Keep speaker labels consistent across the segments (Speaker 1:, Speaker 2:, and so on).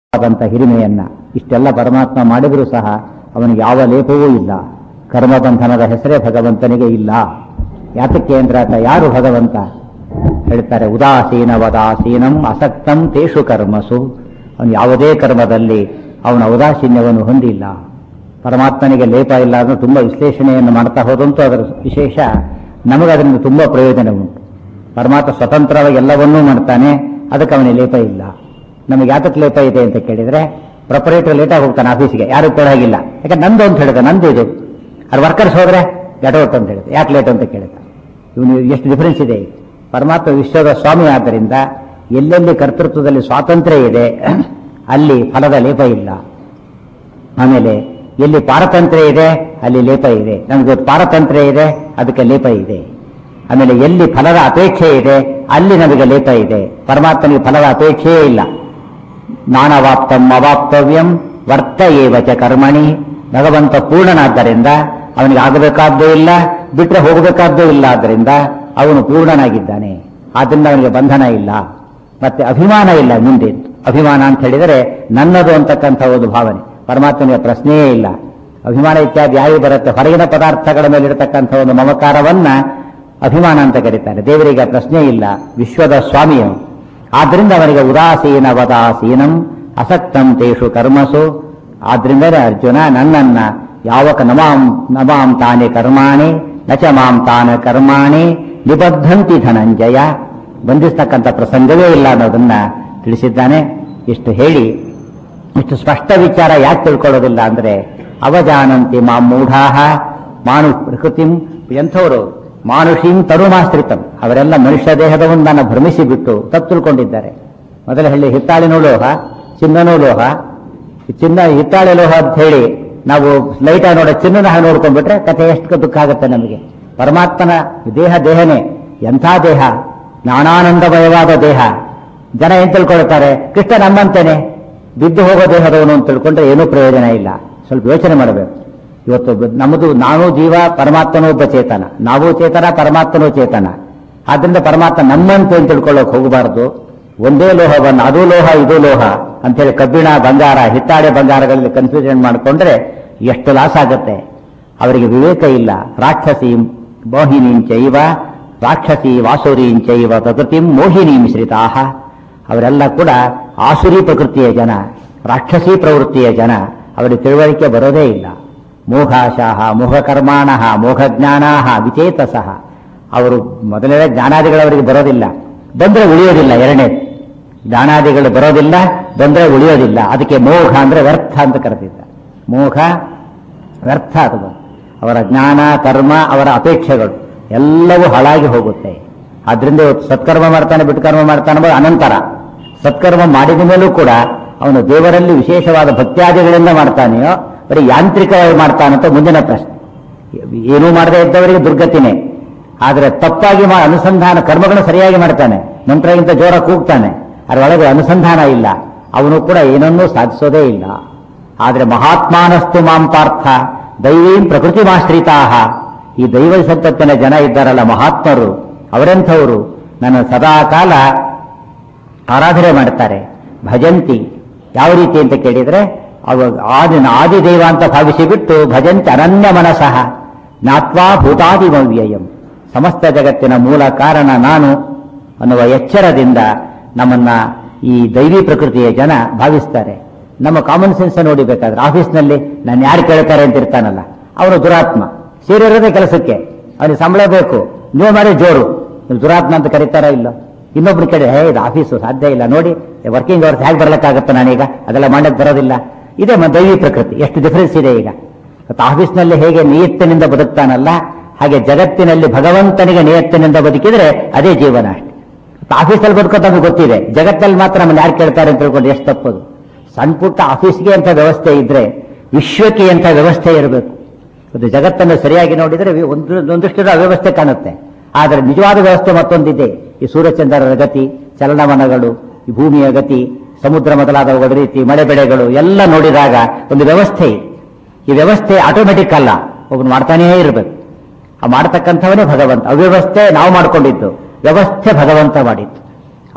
Speaker 1: ಆದಂಥ ಹಿರಿಮೆಯನ್ನ ಇಷ್ಟೆಲ್ಲ ಪರಮಾತ್ಮ ಮಾಡಿದರೂ ಸಹ ಅವನಿಗೆ ಯಾವ ಲೇಪವೂ ಇಲ್ಲ ಕರ್ಮಬಂಧನದ ಹೆಸರೇ ಭಗವಂತನಿಗೆ ಇಲ್ಲ ಯಾತಕ್ಕೆ ಅಂದ್ರೆ ಆತ ಯಾರು ಭಗವಂತ ಹೇಳ್ತಾರೆ ಉದಾಸೀನ ವದಾಸೀನಂ ಅಸಕ್ತಂ ತೇಷು ಕರ್ಮಸು ಅವನು ಯಾವುದೇ ಕರ್ಮದಲ್ಲಿ ಅವನ ಔದಾಸೀನ್ಯವನ್ನು ಹೊಂದಿಲ್ಲ ಪರಮಾತ್ಮನಿಗೆ ಲೇಪ ಇಲ್ಲ ಅಂದ್ರೆ ತುಂಬಾ ವಿಶ್ಲೇಷಣೆಯನ್ನು ಮಾಡ್ತಾ ಹೋದಂತೂ ಅದರ ವಿಶೇಷ ನಮಗೆ ಅದರಿಂದ ತುಂಬಾ ಪ್ರಯೋಜನ ಉಂಟು ಪರಮಾತ್ಮ ಸ್ವತಂತ್ರವಾಗಿ ಎಲ್ಲವನ್ನೂ ಮಾಡ್ತಾನೆ ಅದಕ್ಕೆ ಅವನಿಗೆ ಲೇಪ ಇಲ್ಲ ನಮಗೆ ಯಾತಕ್ಕೆ ಲೇಪ ಇದೆ ಅಂತ ಕೇಳಿದ್ರೆ ಪ್ರೊಪರೇಟರ್ ಲೇಟಾಗಿ ಹೋಗ್ತಾನೆ ಆಫೀಸ್ಗೆ ಯಾರು ಕೊಡಾಗಿಲ್ಲ ಯಾಕೆ ನಂದು ಅಂತ ಹೇಳಿದ ನಂದು ಇದು ಅದು ವರ್ಕರ್ಸ್ ಹೋದ್ರೆ ಗೆಟೌಟ್ ಅಂತ ಹೇಳಿದೆ ಯಾಕೆ ಲೇಟ್ ಅಂತ ಕೇಳಿದ ಇವನು ಎಷ್ಟು ಡಿಫರೆನ್ಸ್ ಇದೆ ಪರಮಾತ್ಮ ವಿಶ್ವದ ಸ್ವಾಮಿ ಆದ್ದರಿಂದ ಎಲ್ಲೆಲ್ಲಿ ಕರ್ತೃತ್ವದಲ್ಲಿ ಸ್ವಾತಂತ್ರ್ಯ ಇದೆ ಅಲ್ಲಿ ಫಲದ ಲೇಪ ಇಲ್ಲ ಆಮೇಲೆ ಎಲ್ಲಿ ಪಾರತಂತ್ರ್ಯ ಇದೆ ಅಲ್ಲಿ ಲೇಪ ಇದೆ ನಮ್ಗೆ ಪಾರತಂತ್ರ್ಯ ಇದೆ ಅದಕ್ಕೆ ಲೇಪ ಇದೆ ಆಮೇಲೆ ಎಲ್ಲಿ ಫಲದ ಅಪೇಕ್ಷೆ ಇದೆ ಅಲ್ಲಿ ನಮಗೆ ಲೇಪ ಇದೆ ಪರಮಾತ್ಮನಿಗೆ ಫಲದ ಅಪೇಕ್ಷೆಯೇ ಇಲ್ಲ ನಾನವಾಪ್ತಂ ಅವಾಪ್ತವ್ಯಂ ವರ್ತ ಏವಚ ಕರ್ಮಣಿ ಭಗವಂತ ಪೂರ್ಣನಾದ್ದರಿಂದ ಅವನಿಗೆ ಆಗಬೇಕಾದ್ದೂ ಇಲ್ಲ ಬಿಟ್ರೆ ಹೋಗಬೇಕಾದ್ದೂ ಇಲ್ಲ ಆದ್ದರಿಂದ ಅವನು ಪೂರ್ಣನಾಗಿದ್ದಾನೆ ಆದ್ರಿಂದ ಅವನಿಗೆ ಬಂಧನ ಇಲ್ಲ ಮತ್ತೆ ಅಭಿಮಾನ ಇಲ್ಲ ಮುಂದೆ ಅಭಿಮಾನ ಅಂತ ಹೇಳಿದರೆ ನನ್ನದು ಅಂತಕ್ಕಂಥ ಒಂದು ಭಾವನೆ ಪರಮಾತ್ಮನಿಗೆ ಪ್ರಶ್ನೆಯೇ ಇಲ್ಲ ಅಭಿಮಾನ ಇತ್ಯಾದಿ ಯಾರು ಬರುತ್ತೆ ಹೊರಗಿನ ಪದಾರ್ಥಗಳ ಮೇಲೆ ಇರತಕ್ಕಂಥ ಒಂದು ಮಮಕಾರವನ್ನ ಅಭಿಮಾನ ಅಂತ ಕರೀತಾರೆ ದೇವರಿಗೆ ಪ್ರಶ್ನೆ ಇಲ್ಲ ವಿಶ್ವದ ಸ್ವಾಮಿಯು ಆದ್ರಿಂದ ಅವನಿಗೆ ಉದಾಸೀನ ವದಾಸೀನಂ ಅಸಕ್ತಂ ತೇಷು ಕರ್ಮಸು ಆದ್ರಿಂದಲೇ ಅರ್ಜುನ ನನ್ನನ್ನ ಯಾವಕ ನಮಾಂ ನಮಾಂ ತಾನೆ ಕರ್ಮಾಣಿ ನಚ ಮಾಂ ತಾನ ಕರ್ಮಾಣಿ ನಿಬದ್ಧಂತಿ ಧನಂಜಯ ಬಂಧಿಸ್ತಕ್ಕಂಥ ಪ್ರಸಂಗವೇ ಇಲ್ಲ ಅನ್ನೋದನ್ನ ತಿಳಿಸಿದ್ದಾನೆ ಇಷ್ಟು ಹೇಳಿ ಇಷ್ಟು ಸ್ಪಷ್ಟ ವಿಚಾರ ಯಾಕೆ ತಿಳ್ಕೊಳ್ಳೋದಿಲ್ಲ ಅಂದ್ರೆ ಅವಜಾನಂತಿ ಮಾಂ ಮೂಢಾಹ ಮಾನು ಪ್ರಕೃತಿಂ ಎಂಥವರು ಮಾನುಷೀಂ ತರುಮಾಶ್ರಿತಂ ಅವರೆಲ್ಲ ಮನುಷ್ಯ ದೇಹದ ಒಂದನ್ನು ಭ್ರಮಿಸಿ ಬಿಟ್ಟು ತಪ್ಪು ತಿಳ್ಕೊಂಡಿದ್ದಾರೆ ಮೊದಲ ಹೇಳಿ ಹಿತ್ತಾಳಿನೂ ಲೋಹ ಚಿನ್ನನೂ ಲೋಹ ಈ ಚಿನ್ನ ಹಿತ್ತಾಳೆ ಲೋಹ ಅಂತ ಹೇಳಿ ನಾವು ಲೈಟ್ ಆಗಿ ನೋಡೋ ಚಿನ್ನನ ಹಾಗೆ ನೋಡ್ಕೊಂಡ್ಬಿಟ್ರೆ ಕಥೆ ಎಷ್ಟು ದುಃಖ ಆಗುತ್ತೆ ನಮಗೆ ಪರಮಾತ್ಮನ ದೇಹ ದೇಹನೇ ಎಂಥ ದೇಹ ಜ್ಞಾನಾನಂದಮಯವಾದ ದೇಹ ಜನ ಏನ್ ತಿಳ್ಕೊಳ್ತಾರೆ ಕೃಷ್ಣ ನಮ್ಮಂತೇನೆ ಬಿದ್ದು ಹೋಗೋ ದೇಹದವನು ಅಂತ ತಿಳ್ಕೊಂಡ್ರೆ ಏನೂ ಪ್ರಯೋಜನ ಇಲ್ಲ ಸ್ವಲ್ಪ ಯೋಚನೆ ಮಾಡಬೇಕು ಇವತ್ತು ಬ- ನಮ್ಮದು ನಾನು ಜೀವ ಪರಮಾತ್ಮನೂ ಒಬ್ಬ ಚೇತನ ನಾವು ಚೇತನ ಪರಮಾತ್ಮನೂ ಚೇತನ ಆದ್ರಿಂದ ಪರಮಾತ್ಮ ನಮ್ಮಂತೆ ಅಂತ ತಿಳ್ಕೊಳ್ಳೋಕೆ ಹೋಗಬಾರದು ಒಂದೇ ಲೋಹವನ್ನು ಅದು ಲೋಹ ಇದು ಲೋಹ ಅಂತೇಳಿ ಕಬ್ಬಿಣ ಬಂಗಾರ ಹಿತ್ತಾಳೆ ಬಂಗಾರಗಳಲ್ಲಿ ಕನ್ಫ್ಯೂಷನ್ ಮಾಡಿಕೊಂಡ್ರೆ ಎಷ್ಟು ಲಾಸ್ ಆಗುತ್ತೆ ಅವರಿಗೆ ವಿವೇಕ ಇಲ್ಲ ರಾಕ್ಷಸೀಂ ಮೋಹಿನೀಂ ಚೈವ ರಾಕ್ಷಸಿ ವಾಸುರೀಂ ಚೈವ ಪ್ರಕೃತಿಂ ಮೋಹಿನೀಂ ಶ್ರಿತಾಹ ಅವರೆಲ್ಲ ಕೂಡ ಆಸುರಿ ಪ್ರಕೃತಿಯ ಜನ ರಾಕ್ಷಸಿ ಪ್ರವೃತ್ತಿಯ ಜನ ಅವರಿಗೆ ತಿಳುವಳಿಕೆ ಬರೋದೇ ಇಲ್ಲ ಮೋಘಾಶಾಹ ಮೋಹಕರ್ಮಾಣ ಮೋಹಜ್ಞಾನಾಹ ವಿಚೇತಸಃ ಅವರು ಮೊದಲನೇ ಜ್ಞಾನಾದಿಗಳವರಿಗೆ ಬರೋದಿಲ್ಲ ಬಂದ್ರೆ ಉಳಿಯೋದಿಲ್ಲ ಎರಡನೇ ಜ್ಞಾನಾದಿಗಳು ಬರೋದಿಲ್ಲ ಬಂದ್ರೆ ಉಳಿಯೋದಿಲ್ಲ ಅದಕ್ಕೆ ಮೋಘ ಅಂದ್ರೆ ವ್ಯರ್ಥ ಅಂತ ಕರೆದಿದ್ದ ಮೋಘ ವ್ಯರ್ಥ ಅದು ಅವರ ಜ್ಞಾನ ಕರ್ಮ ಅವರ ಅಪೇಕ್ಷೆಗಳು ಎಲ್ಲವೂ ಹಾಳಾಗಿ ಹೋಗುತ್ತೆ ಆದ್ರಿಂದ ಇವತ್ತು ಸತ್ಕರ್ಮ ಮಾಡ್ತಾನೆ ಬಿಟ್ಕರ್ಮ ಮಾಡ್ತಾನೆ ಅನ್ನೋದು ಅನಂತರ ಸತ್ಕರ್ಮ ಮಾಡಿದ ಮೇಲೂ ಕೂಡ ಅವನು ದೇವರಲ್ಲಿ ವಿಶೇಷವಾದ ಭಕ್ತ್ಯಾದಿಗಳಿಂದ ಮಾಡ್ತಾನೆಯೋ ಬರೀ ಯಾಂತ್ರಿಕವಾಗಿ ಮಾಡ್ತಾನಂತ ಮುಂದಿನ ಪ್ರಶ್ನೆ ಏನೂ ಮಾಡದೇ ಇದ್ದವರಿಗೆ ದುರ್ಗತಿನೇ ಆದರೆ ತಪ್ಪಾಗಿ ಮಾ ಅನುಸಂಧಾನ ಕರ್ಮಗಳನ್ನು ಸರಿಯಾಗಿ ಮಾಡ್ತಾನೆ ಮಂತ್ರಗಿಂತ ಜೋರ ಕೂಗ್ತಾನೆ ಅದರೊಳಗೆ ಅನುಸಂಧಾನ ಇಲ್ಲ ಅವನು ಕೂಡ ಏನನ್ನೂ ಸಾಧಿಸೋದೇ ಇಲ್ಲ ಆದರೆ ಮಹಾತ್ಮಾನಸ್ತು ಮಾಂ ಪಾರ್ಥ ದೈವೀಂ ಪ್ರಕೃತಿಮಾಶ್ರಿತಾಹ ಈ ದೈವ ಸಂಪತ್ತಿನ ಜನ ಇದ್ದಾರಲ್ಲ ಮಹಾತ್ಮರು ಅವರೆಂಥವರು ನನ್ನ ಸದಾ ಕಾಲ ಆರಾಧನೆ ಮಾಡ್ತಾರೆ ಭಜಂತಿ ಯಾವ ರೀತಿ ಅಂತ ಕೇಳಿದ್ರೆ ಅವ ಆದಿ ಆದಿ ದೈವ ಅಂತ ಭಾವಿಸಿ ಬಿಟ್ಟು ಭಜಂತಿ ಅನನ್ಯ ಮನಸಃ ಜ್ಞಾತ್ವಾ ಭೂತಾದಿಮವ್ಯಯಂ ಸಮಸ್ತ ಜಗತ್ತಿನ ಮೂಲ ಕಾರಣ ನಾನು ಅನ್ನುವ ಎಚ್ಚರದಿಂದ ನಮ್ಮನ್ನ ಈ ದೈವಿ ಪ್ರಕೃತಿಯ ಜನ ಭಾವಿಸ್ತಾರೆ ನಮ್ಮ ಕಾಮನ್ ಸೆನ್ಸ್ ನೋಡಿಬೇಕಾದ್ರೆ ಆಫೀಸ್ನಲ್ಲಿ ನಾನು ಯಾರು ಕೇಳ್ತಾರೆ ಅಂತ ಇರ್ತಾನಲ್ಲ ಅವನು ದುರಾತ್ಮ ಸೇರಿರೋದೇ ಕೆಲಸಕ್ಕೆ ಅವನಿಗೆ ಸಂಬಳ ಬೇಕು ನೀವು ಮಾಡಿ ಜೋರು ನೀವು ದುರಾತ್ಮ ಅಂತ ಕರೀತಾರ ಇಲ್ಲ ಇನ್ನೊಬ್ರು ಕೇಳಿ ಹೇ ಇದು ಆಫೀಸು ಸಾಧ್ಯ ಇಲ್ಲ ನೋಡಿ ವರ್ಕಿಂಗ್ ಅವರ್ಸ್ ಹೇಗೆ ಬರ್ಲಿಕ್ಕಾಗತ್ತೆ ನಾನೀಗ ಅದೆಲ್ಲ ಮಾಡಕ್ ಬರೋದಿಲ್ಲ ಇದೆ ಮ- ದೈವಿ ಪ್ರಕೃತಿ ಎಷ್ಟು ಡಿಫರೆನ್ಸ್ ಇದೆ ಈಗ ಇವತ್ತು ಆಫೀಸ್ನಲ್ಲಿ ಹೇಗೆ ನಿಯತ್ತಿನಿಂದ ಬದುಕ್ತಾನಲ್ಲ ಹಾಗೆ ಜಗತ್ತಿನಲ್ಲಿ ಭಗವಂತನಿಗೆ ನಿಯತ್ತಿನಿಂದ ಬದುಕಿದ್ರೆ ಅದೇ ಜೀವನ ಅಷ್ಟೇ ಇವತ್ತು ಆಫೀಸಲ್ಲಿ ಬದುಕೋದು ನಮಗೆ ಗೊತ್ತಿದೆ ಜಗತ್ತಲ್ಲಿ ಮಾತ್ರ ನಮ್ಮನ್ನು ಯಾರು ಕೇಳ್ತಾರೆ ಅಂತ ತಿಳ್ಕೊಂಡು ಎಷ್ಟು ತಪ್ಪದು ಸಣ್ಣ ಪುಟ್ಟ ಆಫೀಸ್ಗೆ ಅಂತ ವ್ಯವಸ್ಥೆ ಇದ್ರೆ ವಿಶ್ವಕ್ಕೆ ಅಂತ ವ್ಯವಸ್ಥೆ ಇರಬೇಕು ಇದು ಜಗತ್ತನ್ನು ಸರಿಯಾಗಿ ನೋಡಿದರೆ ವಿ- ಒಂದು ಒಂದಷ್ಟು ಅವ್ಯವಸ್ಥೆ ಕಾಣುತ್ತೆ ಆದರೆ ನಿಜವಾದ ವ್ಯವಸ್ಥೆ ಮತ್ತೊಂದಿದೆ ಈ ಸೂರ್ಯಚಂದ್ರರ ಗತಿ ಚಲನವನಗಳು ಈ ಭೂಮಿಯ ಗತಿ ಸಮುದ್ರ ಮೊದಲಾದವುಗಳ ರೀತಿ ಮಳೆ ಬೆಳೆಗಳು ಎಲ್ಲ ನೋಡಿದಾಗ ಒಂದು ವ್ಯವಸ್ಥೆ ಇದೆ ಈ ವ್ಯವಸ್ಥೆ ಆಟೋಮೆಟಿಕ್ ಅಲ್ಲ ಒಬ್ಬನು ಮಾಡ್ತಾನೇ ಇರಬೇಕು ಆ ಮಾಡ್ತಕ್ಕಂಥವನೇ ಭಗವಂತ ಅವ್ಯವಸ್ಥೆ ನಾವು ಮಾಡ್ಕೊಂಡಿದ್ದು ವ್ಯವಸ್ಥೆ ಭಗವಂತ ಮಾಡಿದ್ದು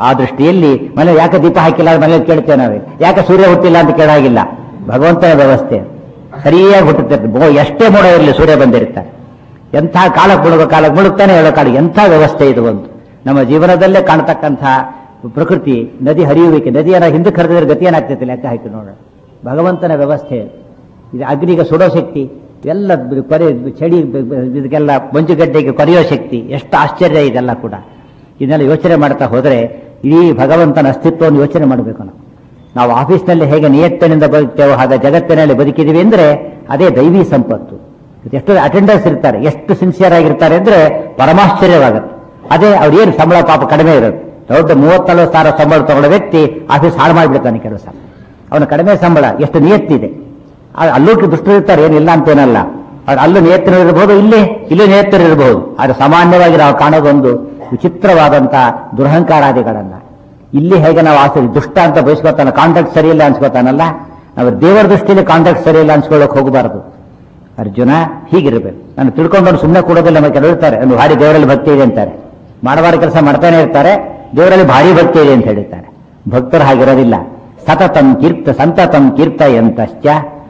Speaker 1: ಆ ದೃಷ್ಟಿಯಲ್ಲಿ ಮನೆ ಯಾಕೆ ದೀಪ ಹಾಕಿಲ್ಲ ಮನೇಲಿ ಕೇಳ್ತೇವೆ ನಾವೇ ಯಾಕೆ ಸೂರ್ಯ ಹುಟ್ಟಿಲ್ಲ ಅಂತ ಕೇಳಾಗಿಲ್ಲ ಭಗವಂತನ ವ್ಯವಸ್ಥೆ ಸರಿಯಾಗಿ ಹುಟ್ಟುತ್ತೆ ಮೋ- ಎಷ್ಟೇ ಮೋಡ ಇರಲಿ ಸೂರ್ಯ ಬಂದಿರ್ತಾರೆ ಎಂಥ ಕಾಲಕ್ಕೆ ಮುಳುಗೋ ಕಾಲಕ್ಕೆ ಮುಳುಗ್ತಾನೆ ಹೇಳೋ ಕಾಲ ಎಂಥ ವ್ಯವಸ್ಥೆ ಇದು ಒಂದು ನಮ್ಮ ಜೀವನದಲ್ಲೇ ಕಾಣತಕ್ಕಂಥ ಪ್ರಕೃತಿ ನದಿ ಹರಿಯುವಿಕೆ ನದಿಯನ್ನ ಹಿಂದಕ್ಕೆ ಹರಿದ್ರೆ ಗತಿ ಏನಾಗ್ತೈತೆ ಲೆಕ್ಕ ಹಾಕಿ ನೋಡೋಣ ಭಗವಂತನ ವ್ಯವಸ್ಥೆ ಇದು ಅಗ್ನಿಗೆ ಸುಡೋ ಶಕ್ತಿ ಎಲ್ಲ ಬ- ಕೊರೆ ಚಳಿ ಬ- ಬ- ಇದಕ್ಕೆಲ್ಲ ಮಂಜುಗಡ್ಡೆಗೆ ಕೊರೆಯೋ ಶಕ್ತಿ ಎಷ್ಟು ಆಶ್ಚರ್ಯ ಇದೆಲ್ಲ ಕೂಡ ಇದನ್ನೆಲ್ಲ ಯೋಚನೆ ಮಾಡ್ತಾ ಹೋದರೆ ಇಡೀ ಭಗವಂತನ ಅಸ್ತಿತ್ವವನ್ನು ಯೋಚನೆ ಮಾಡಬೇಕು ನಾವು ನಾವು ಆಫೀಸ್ನಲ್ಲಿ ಹೇಗೆ ನಿಯತ್ತಿನಿಂದ ಬದುಕ್ತೇವೋ ಹಾಗೆ ಜಗತ್ತಿನಲ್ಲಿ ಬದುಕಿದೀವಿ ಅಂದ್ರೆ ಅದೇ ದೈವಿ ಸಂಪತ್ತು ಎಷ್ಟು ಅಟೆಂಡನ್ಸ್ ಇರ್ತಾರೆ ಎಷ್ಟು ಸಿನ್ಸಿಯರ್ ಆಗಿರ್ತಾರೆ ಅಂದ್ರೆ ಪರಮಾಶ್ಚರ್ಯವಾಗುತ್ತೆ ಅದೇ ಅವ್ರು ಏನು ಸಂಬಳ ಪಾಪ ಕಡಿಮೆ ಇರುತ್ತೆ ದೊಡ್ಡ ಮೂವತ್ತಲ್ವತ್ತು ಸಾವಿರ ಸಂಬಳ ತಗೊಳ್ಳೋ ವ್ಯಕ್ತಿ ಆಫೀಸ್ ಹಾಳು ಮಾಡಿಬಿಡ್ತಾನೆ ಕೆಲವು ಸಲ ಅವನ ಕಡಿಮೆ ಸಂಬಳ ಎಷ್ಟು ನಿಯತ್ತಿದೆ ಆ- ಅಲ್ಲೂ ದುಷ್ಟರಿರ್ತಾರೆ ಏನಿಲ್ಲ ಅಂತೇನಲ್ಲ ಅವ್ರು ಅಲ್ಲೂ ನಿಯತ್ತರು ಇರಬಹುದು ಇಲ್ಲಿ ಇಲ್ಲೂ ನಿಯತ್ತರು ಇರಬಹುದು ಆದ್ರೆ ಸಾಮಾನ್ಯವಾಗಿ ನಾವು ಕಾಣೋದೊಂದು ವಿಚಿತ್ರವಾದಂತ ದುರಹಂಕಾರಾದಿಗಳನ್ನ ಇಲ್ಲಿ ಹೇಗೆ ನಾವು ಆಸೆ ದುಷ್ಟ ಅಂತ ಬಯಸ್ಕೊತಾನ ಕಾಂಟ್ಯಾಕ್ಟ್ ಸರಿ ಇಲ್ಲ ಅನ್ಸ್ಕೊತಾನಲ್ಲ ನಾವು ದೇವರ ದೃಷ್ಟಿಯಲ್ಲಿ ಕಾಂಟ್ಯಾಕ್ಟ್ ಸರಿ ಇಲ್ಲ ಅನ್ಸ್ಕೊಳ್ಳೋಕೆ ಹೋಗಬಾರದು ಅರ್ಜುನ ಹೀಗಿರ್ಬೇಕು ನಾನು ತಿಳ್ಕೊಂಡವ್ರು ಸುಮ್ಮನೆ ಕೊಡೋದಿಲ್ಲ ನಮ್ಮ ಕೆಲವರು ಇರ್ತಾರೆ ಒಂದು ಭಾರಿ ದೇವರಲ್ಲಿ ಭಕ್ತಿ ಇದೆ ಅಂತಾರೆ ಮಾಡಬಾರ ಕೆಲಸ ಮಾಡ್ತಾನೆ ಇರ್ತಾರೆ ದೇವರಲ್ಲಿ ಭಾರಿ ಭಕ್ತಿ ಇದೆ ಅಂತ ಹೇಳ್ತಾರೆ ಭಕ್ತರು ಹಾಗಿರೋದಿಲ್ಲ ಸತತಂ ಕೀರ್ತ ಸಂತತಂ ಕೀರ್ತಯಂತಶ್ಚ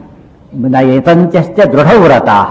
Speaker 1: ಯತಂತ್ಯಶ್ಚ ದೃಢವ್ರತಾಹ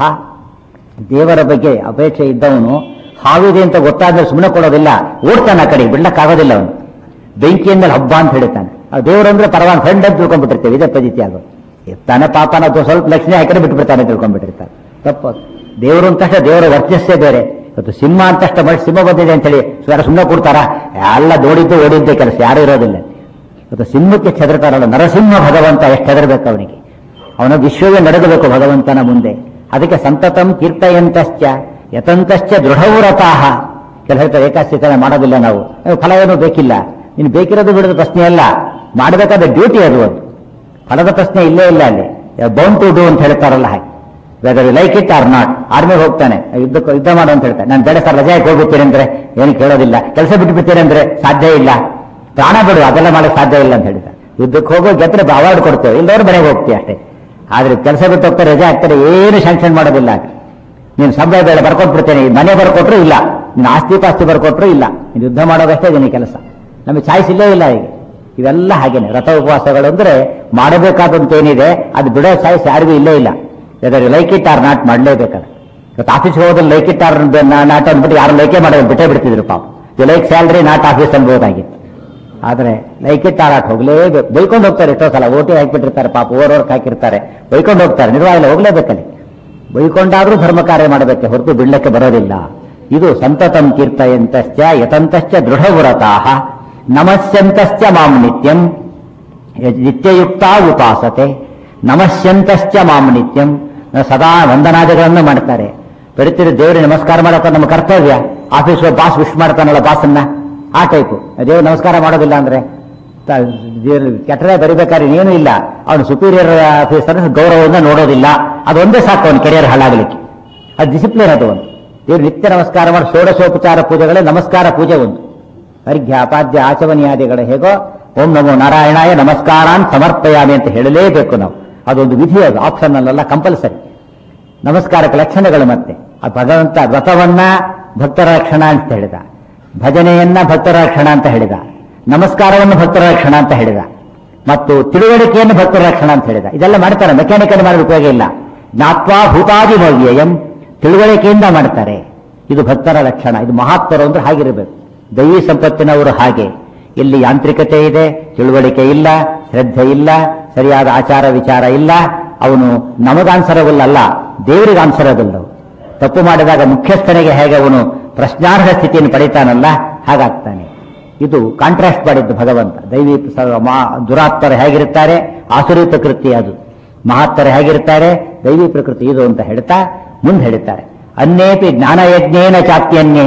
Speaker 1: ದೇವರ ಬಗ್ಗೆ ಅಪೇಕ್ಷೆ ಇದ್ದವನು ಹಾವಿದೆ ಅಂತ ಗೊತ್ತಾದ್ರೆ ಸುಮ್ಮನೆ ಕೊಡೋದಿಲ್ಲ ಓಡ್ತಾನೆ ಆ ಕಡೆ ಬಿಡ್ಲಕ್ಕಾಗೋದಿಲ್ಲ ಅವನು ಬೆಂಕಿಯಿಂದ ಹಬ್ಬ ಅಂತ ಹೇಳ್ತಾನೆ ಆ ದೇವರು ಅಂದ್ರೆ ಪರವಾಗಿ ಫ್ರೆಂಡ್ ಅಂತ ತಿಳ್ಕೊಂಡ್ಬಿಟ್ಟಿರ್ತೇವೆ ಇದೇ ಪದ್ಧತಿ ಆಗೋದು ತನ್ನ ಪಾಪನ ಅದು ಸ್ವಲ್ಪ ಲಕ್ಷಣ ಹಾಕಿದ್ರೆ ಬಿಟ್ಬಿಡ್ತಾನೆ ತಿಳ್ಕೊಂಡ್ಬಿಟ್ಟಿರ್ತಾರೆ ತಪ್ಪು ಅದು. ದೇವರು ಅಂತಷ್ಟ ದೇವರ ವರ್ಚಸ್ಸೇ ಬೇರೆ ಇವತ್ತು ಸಿಂಹ ಅಂತಷ್ಟ ಮಾಡಿ ಸಿಂಹ ಬಂದಿದೆ ಅಂತೇಳಿ ಯಾರು ಸುಮ್ಮನೆ ಕೊಡ್ತಾರ ಎಲ್ಲ ನೋಡಿದ್ದು ಓಡಿದ್ದೇ ಕೆಲಸ ಯಾರು ಇರೋದಿಲ್ಲ ಇವತ್ತು ಸಿಂಹಕ್ಕೆ ಚದರ್ತಾರಲ್ಲ ನರಸಿಂಹ ಭಗವಂತ ಎಷ್ಟು ಹೆದರ್ಬೇಕು ಅವನಿಗೆ ಅವನ ವಿಶ್ವವೇ ನಡೆಗಬೇಕು ಭಗವಂತನ ಮುಂದೆ ಅದಕ್ಕೆ ಸಂತತಂ ಕೀರ್ತಯಂತಶ್ಚ ಯತಂತಶ್ಚ ದೃಢವ್ರತಾಹ ಕೆಲ ಹೇಳ್ತಾರೆ ಏಕಾಸ್ಥಿತನೆ ಮಾಡೋದಿಲ್ಲ ನಾವು ಏ, ಫಲ ಏನೂ ಬೇಕಿಲ್ಲ ನೀನು ಬೇಕಿರೋದು ಬಿಡೋದು ಪ್ರಶ್ನೆ ಅಲ್ಲ ಮಾಡಬೇಕಾದ ಡ್ಯೂಟಿ ಅದು ಅದು ಫಲದ ಪ್ರಶ್ನೆ ಇಲ್ಲೇ ಇಲ್ಲ ಅಲ್ಲಿ ಬೌಂಡ್ ಟು ಡೂ ಅಂತ ಹೇಳ್ತಾರಲ್ಲ ಹಾಗೆ whether like it or not ಆರ್ಮಿಗೆ ಹೋಗ್ತಾನೆ ಯುದ್ಧಕ್ಕೆ ಯುದ್ಧ ಮಾಡು ಅಂತ ಹೇಳ್ತಾನೆ ನಾನು ಬೇಡ ಸರ್ ರಜೆ ಹೋಗ್ಬಿಡ್ತೀನಿ ಅಂದ್ರೆ ಏನು ಕೇಳೋದಿಲ್ಲ ಕೆಲಸ ಬಿಟ್ಟು ಬಿಡ್ತೀನಿ ಅಂದ್ರೆ ಸಾಧ್ಯ ಇಲ್ಲ ಪ್ರಾಣ ಬಿಡು ಅದೆಲ್ಲ ಮಾಡಕ್ಕೆ ಸಾಧ್ಯ ಇಲ್ಲ ಅಂತ ಹೇಳ್ತಾರೆ ಯುದ್ಧಕ್ಕೆ ಹೋಗೋ ಗೆದ್ರೆ ಅವಾರ್ಡ್ ಕೊಡ್ತೇವೆ ಇಲ್ಲದವ್ರು ಮನೆಗೆ ಹೋಗ್ತೀವಿ ಅಷ್ಟೇ ಆದ್ರೆ ಕೆಲಸ ಬಿಟ್ಟು ಹೋಗ್ತಾರೆ ರಜೆ ಆಗ್ತಾರೆ ಏನು ಶಾಂಕ್ಷನ್ ಮಾಡೋದಿಲ್ಲ ನೀನು ಸಂಬಳ ಬೇಡ ಬರ್ಕೊಟ್ಬಿಡ್ತೇನೆ ಈ ಮನೆ ಬರ್ಕೊಟ್ರು ಇಲ್ಲ ನೀನು ಆಸ್ತಿ ಪಾಸ್ತಿ ಬರ್ಕೊಟ್ರು ಇಲ್ಲ ನೀನು ಯುದ್ಧ ಮಾಡೋದಷ್ಟೇ ನಿನ್ನ ಕೆಲಸ ನಮಗೆ ಚಾಯ್ಸ್ ಇಲ್ಲೇ ಇಲ್ಲ ಈಗ ಇವೆಲ್ಲ ಹಾಗೇನೆ ರಥ ಉಪವಾಸಗಳು ಅಂದ್ರೆ ಮಾಡಬೇಕಾದಂತ ಏನಿದೆ ಅದು ಬಿಡೋ ಚಾಯ್ಸ್ ಯಾರಿಗೂ ಇಲ್ಲೇ ಇಲ್ಲ ಯಾಕಂದ್ರೆ ಲೈಕ್ ಇಟ್ ಆರ್ ನಾಟ್ ಮಾಡಲೇಬೇಕಾದ್ರೆ ಇವತ್ತು ಆಫೀಸ್ಗೆ ಹೋದ್ರೆ ಲೈಕ್ ಇಟ್ ಆರ್ ನಾಟ್ ಅಂದ್ಬಿಟ್ಟು ಯಾರು ಲೈಕೇ ಮಾಡೋದು ಬಿಟ್ಟೇ ಬಿಡ್ತಿದ್ರು ಪಾಪ you like salary not office ಅನ್ಬೋದಾಗಿತ್ತು ಆದ್ರೆ ಲೈಕ್ ಇಟ್ ಆರ್ ಆಟ್ ಹೋಗ್ಲೇಬೇಕು ಬೈಕೊಂಡು ಹೋಗ್ತಾರೆ ಎಷ್ಟೋ ಸಲ ಓಟಿ ಹಾಕಿಬಿಟ್ಟಿರ್ತಾರೆ ಪಾಪ ಓವರ್ ವರ್ಕ್ ಹಾಕಿರ್ತಾರೆ ಬೈಕೊಂಡು ಹೋಗ್ತಾರೆ ನಿರ್ವಾಹ ಹೋಗ್ಲೇಬೇಕಲ್ಲಿ ಬೈಕೊಂಡಾದ್ರೂ ಧರ್ಮ ಕಾರ್ಯ ಮಾಡಬೇಕೆ ಹೊರತು ಬಿಡ್ಲಕ್ಕೆ ಬರೋದಿಲ್ಲ ಇದು ಸಂತತಂ ಕೀರ್ತಯಂತಶ್ಚ ಯತಂತಶ್ಚ ದೃಢವ್ರತಾಹ ನಮಸ್ಯಂತಶ್ಚ ಮಾಂ ನಿತ್ಯಂ ಯ- ನಿತ್ಯಯುಕ್ತ ಉಪಾಸತೆ ನಮಸ್ಯಂತಶ್ಚ ಮಾಂ ನಿತ್ಯಂ ಸದಾ ವಂದನಾದಿಗಳನ್ನು ಮಾಡ್ತಾರೆ ಬರೀತೀರಿ ದೇವರಿಗೆ ನಮಸ್ಕಾರ ಮಾಡೋಕೆ ನಮ್ಮ ಕರ್ತವ್ಯ ಆಫೀಸ್ ಬಾಸ್ ವಿಶ್ ಮಾಡ್ತಾನಲ್ಲ ಬಾಸನ್ನ ಆ ಟೈಪು ದೇವ್ರು ನಮಸ್ಕಾರ ಮಾಡೋದಿಲ್ಲ ಅಂದ್ರೆ ತ- ದೇವ್ರು ಕೆಟ್ಟರೆ ಬರಿಬೇಕಾದ್ರೆ ಏನೂ ಇಲ್ಲ ಅವನು ಸುಪೀರಿಯರ್ ಆಫೀಸರ್ ಗೌರವವನ್ನು ನೋಡೋದಿಲ್ಲ ಅದೊಂದೇ ಸಾಕು ಅವನ ಕೆರಿಯರ್ ಹಾಳಾಗಲಿಕ್ಕೆ ಅದು ಡಿಸಿಪ್ಲಿನ್ ಅದು ಒಂದು ದೇವ್ರು ನಿತ್ಯ ನಮಸ್ಕಾರ ಮಾಡಿ ಷೋಡಶೋಪಚಾರ ಪೂಜೆಗಳೇ ನಮಸ್ಕಾರ ಪೂಜೆ ಒಂದು ಅರ್ಘ್ಯ ಪಾದ್ಯ ಆಚಮನಿಯಾದಿಗಳು ಹೇಗೋ ಓಂ ನಮೋ ನಾರಾಯಣಾಯ ನಮಸ್ಕಾರಾನ್ ಸಮರ್ಪಯಾಮಿ ಅಂತ ಹೇಳಲೇಬೇಕು ನಾವು ಅದೊಂದು ವಿಧಿ ಅದು ಆಪ್ಷನ್ ಅಲ್ಲ ಕಂಪಲ್ಸರಿ ನಮಸ್ಕಾರಕ್ಕೆ ಲಕ್ಷಣಗಳು ಮತ್ತೆ ಆ ಭಗವಂತ ವ್ರತವನ್ನ ಭಕ್ತರ ರಕ್ಷಣ ಅಂತ ಹೇಳಿದ ಭಜನೆಯನ್ನ ಭಕ್ತರ ರಕ್ಷಣ ಅಂತ ಹೇಳಿದ ನಮಸ್ಕಾರವನ್ನು ಭಕ್ತರ ರಕ್ಷಣ ಅಂತ ಹೇಳಿದ ಮತ್ತು ತಿಳುವಳಿಕೆಯನ್ನು ಭಕ್ತರ ರಕ್ಷಣ ಅಂತ ಹೇಳಿದ ಇದೆಲ್ಲ ಮಾಡ್ತಾರೆ ಮೆಕ್ಯಾನಿಕಲ್ ಮಾಡೋದು ಉಪಯೋಗ ಇಲ್ಲ ಜ್ಞಾತ್ವಾ ಭೂತಾದಿ ಮೌಲ್ಯಯಂ ತಿಳುವಳಿಕೆಯಿಂದ ಮಾಡ್ತಾರೆ ಇದು ಭಕ್ತರ ಲಕ್ಷಣ ಇದು ಮಹಾತ್ಮರು ಅಂದ್ರೆ ಹಾಗಿರಬೇಕು ದೈವಿ ಸಂಪತ್ತಿನವರು ಹಾಗೆ ಇಲ್ಲಿ ಯಾಂತ್ರಿಕತೆ ಇದೆ ತಿಳುವಳಿಕೆ ಇಲ್ಲ ಶ್ರದ್ಧೆ ಇಲ್ಲ ಸರಿಯಾದ ಆಚಾರ ವಿಚಾರ ಇಲ್ಲ ಅವನು ನಮಗಾನ್ಸರಬಲ್ಲ ದೇವರಿಗೆ ಆನ್ಸರಬಲ್ಲವು ತಪ್ಪು ಮಾಡಿದಾಗ ಮುಖ್ಯಸ್ಥನಿಗೆ ಹೇಗೆ ಅವನು ಪ್ರಶ್ನಾರ್ಹ ಸ್ಥಿತಿಯನ್ನು ಪಡಿತಾನಲ್ಲ ಹಾಗಾಗ್ತಾನೆ ಇದು ಕಾಂಟ್ರಾಸ್ಟ್ ಮಾಡಿದ್ದು ಭಗವಂತ ದೈವಿ ಸ- ಮಾ- ದುರಾತ್ಮರು ಹೇಗಿರುತ್ತಾರೆ ಆಸುರಿ ಪ್ರಕೃತಿ ಅದು ಮಹಾತ್ಮರು ಹೇಗಿರ್ತಾರೆ ದೈವಿ ಪ್ರಕೃತಿ ಇದು ಅಂತ ಹೇಳ್ತಾ ಮುಂದೆ ಹೇಳ್ತಾರೆ ಅನ್ನೇಪಿ ಜ್ಞಾನಯಜ್ಞೇನ ಚಾತ್ಯನ್ಯೇ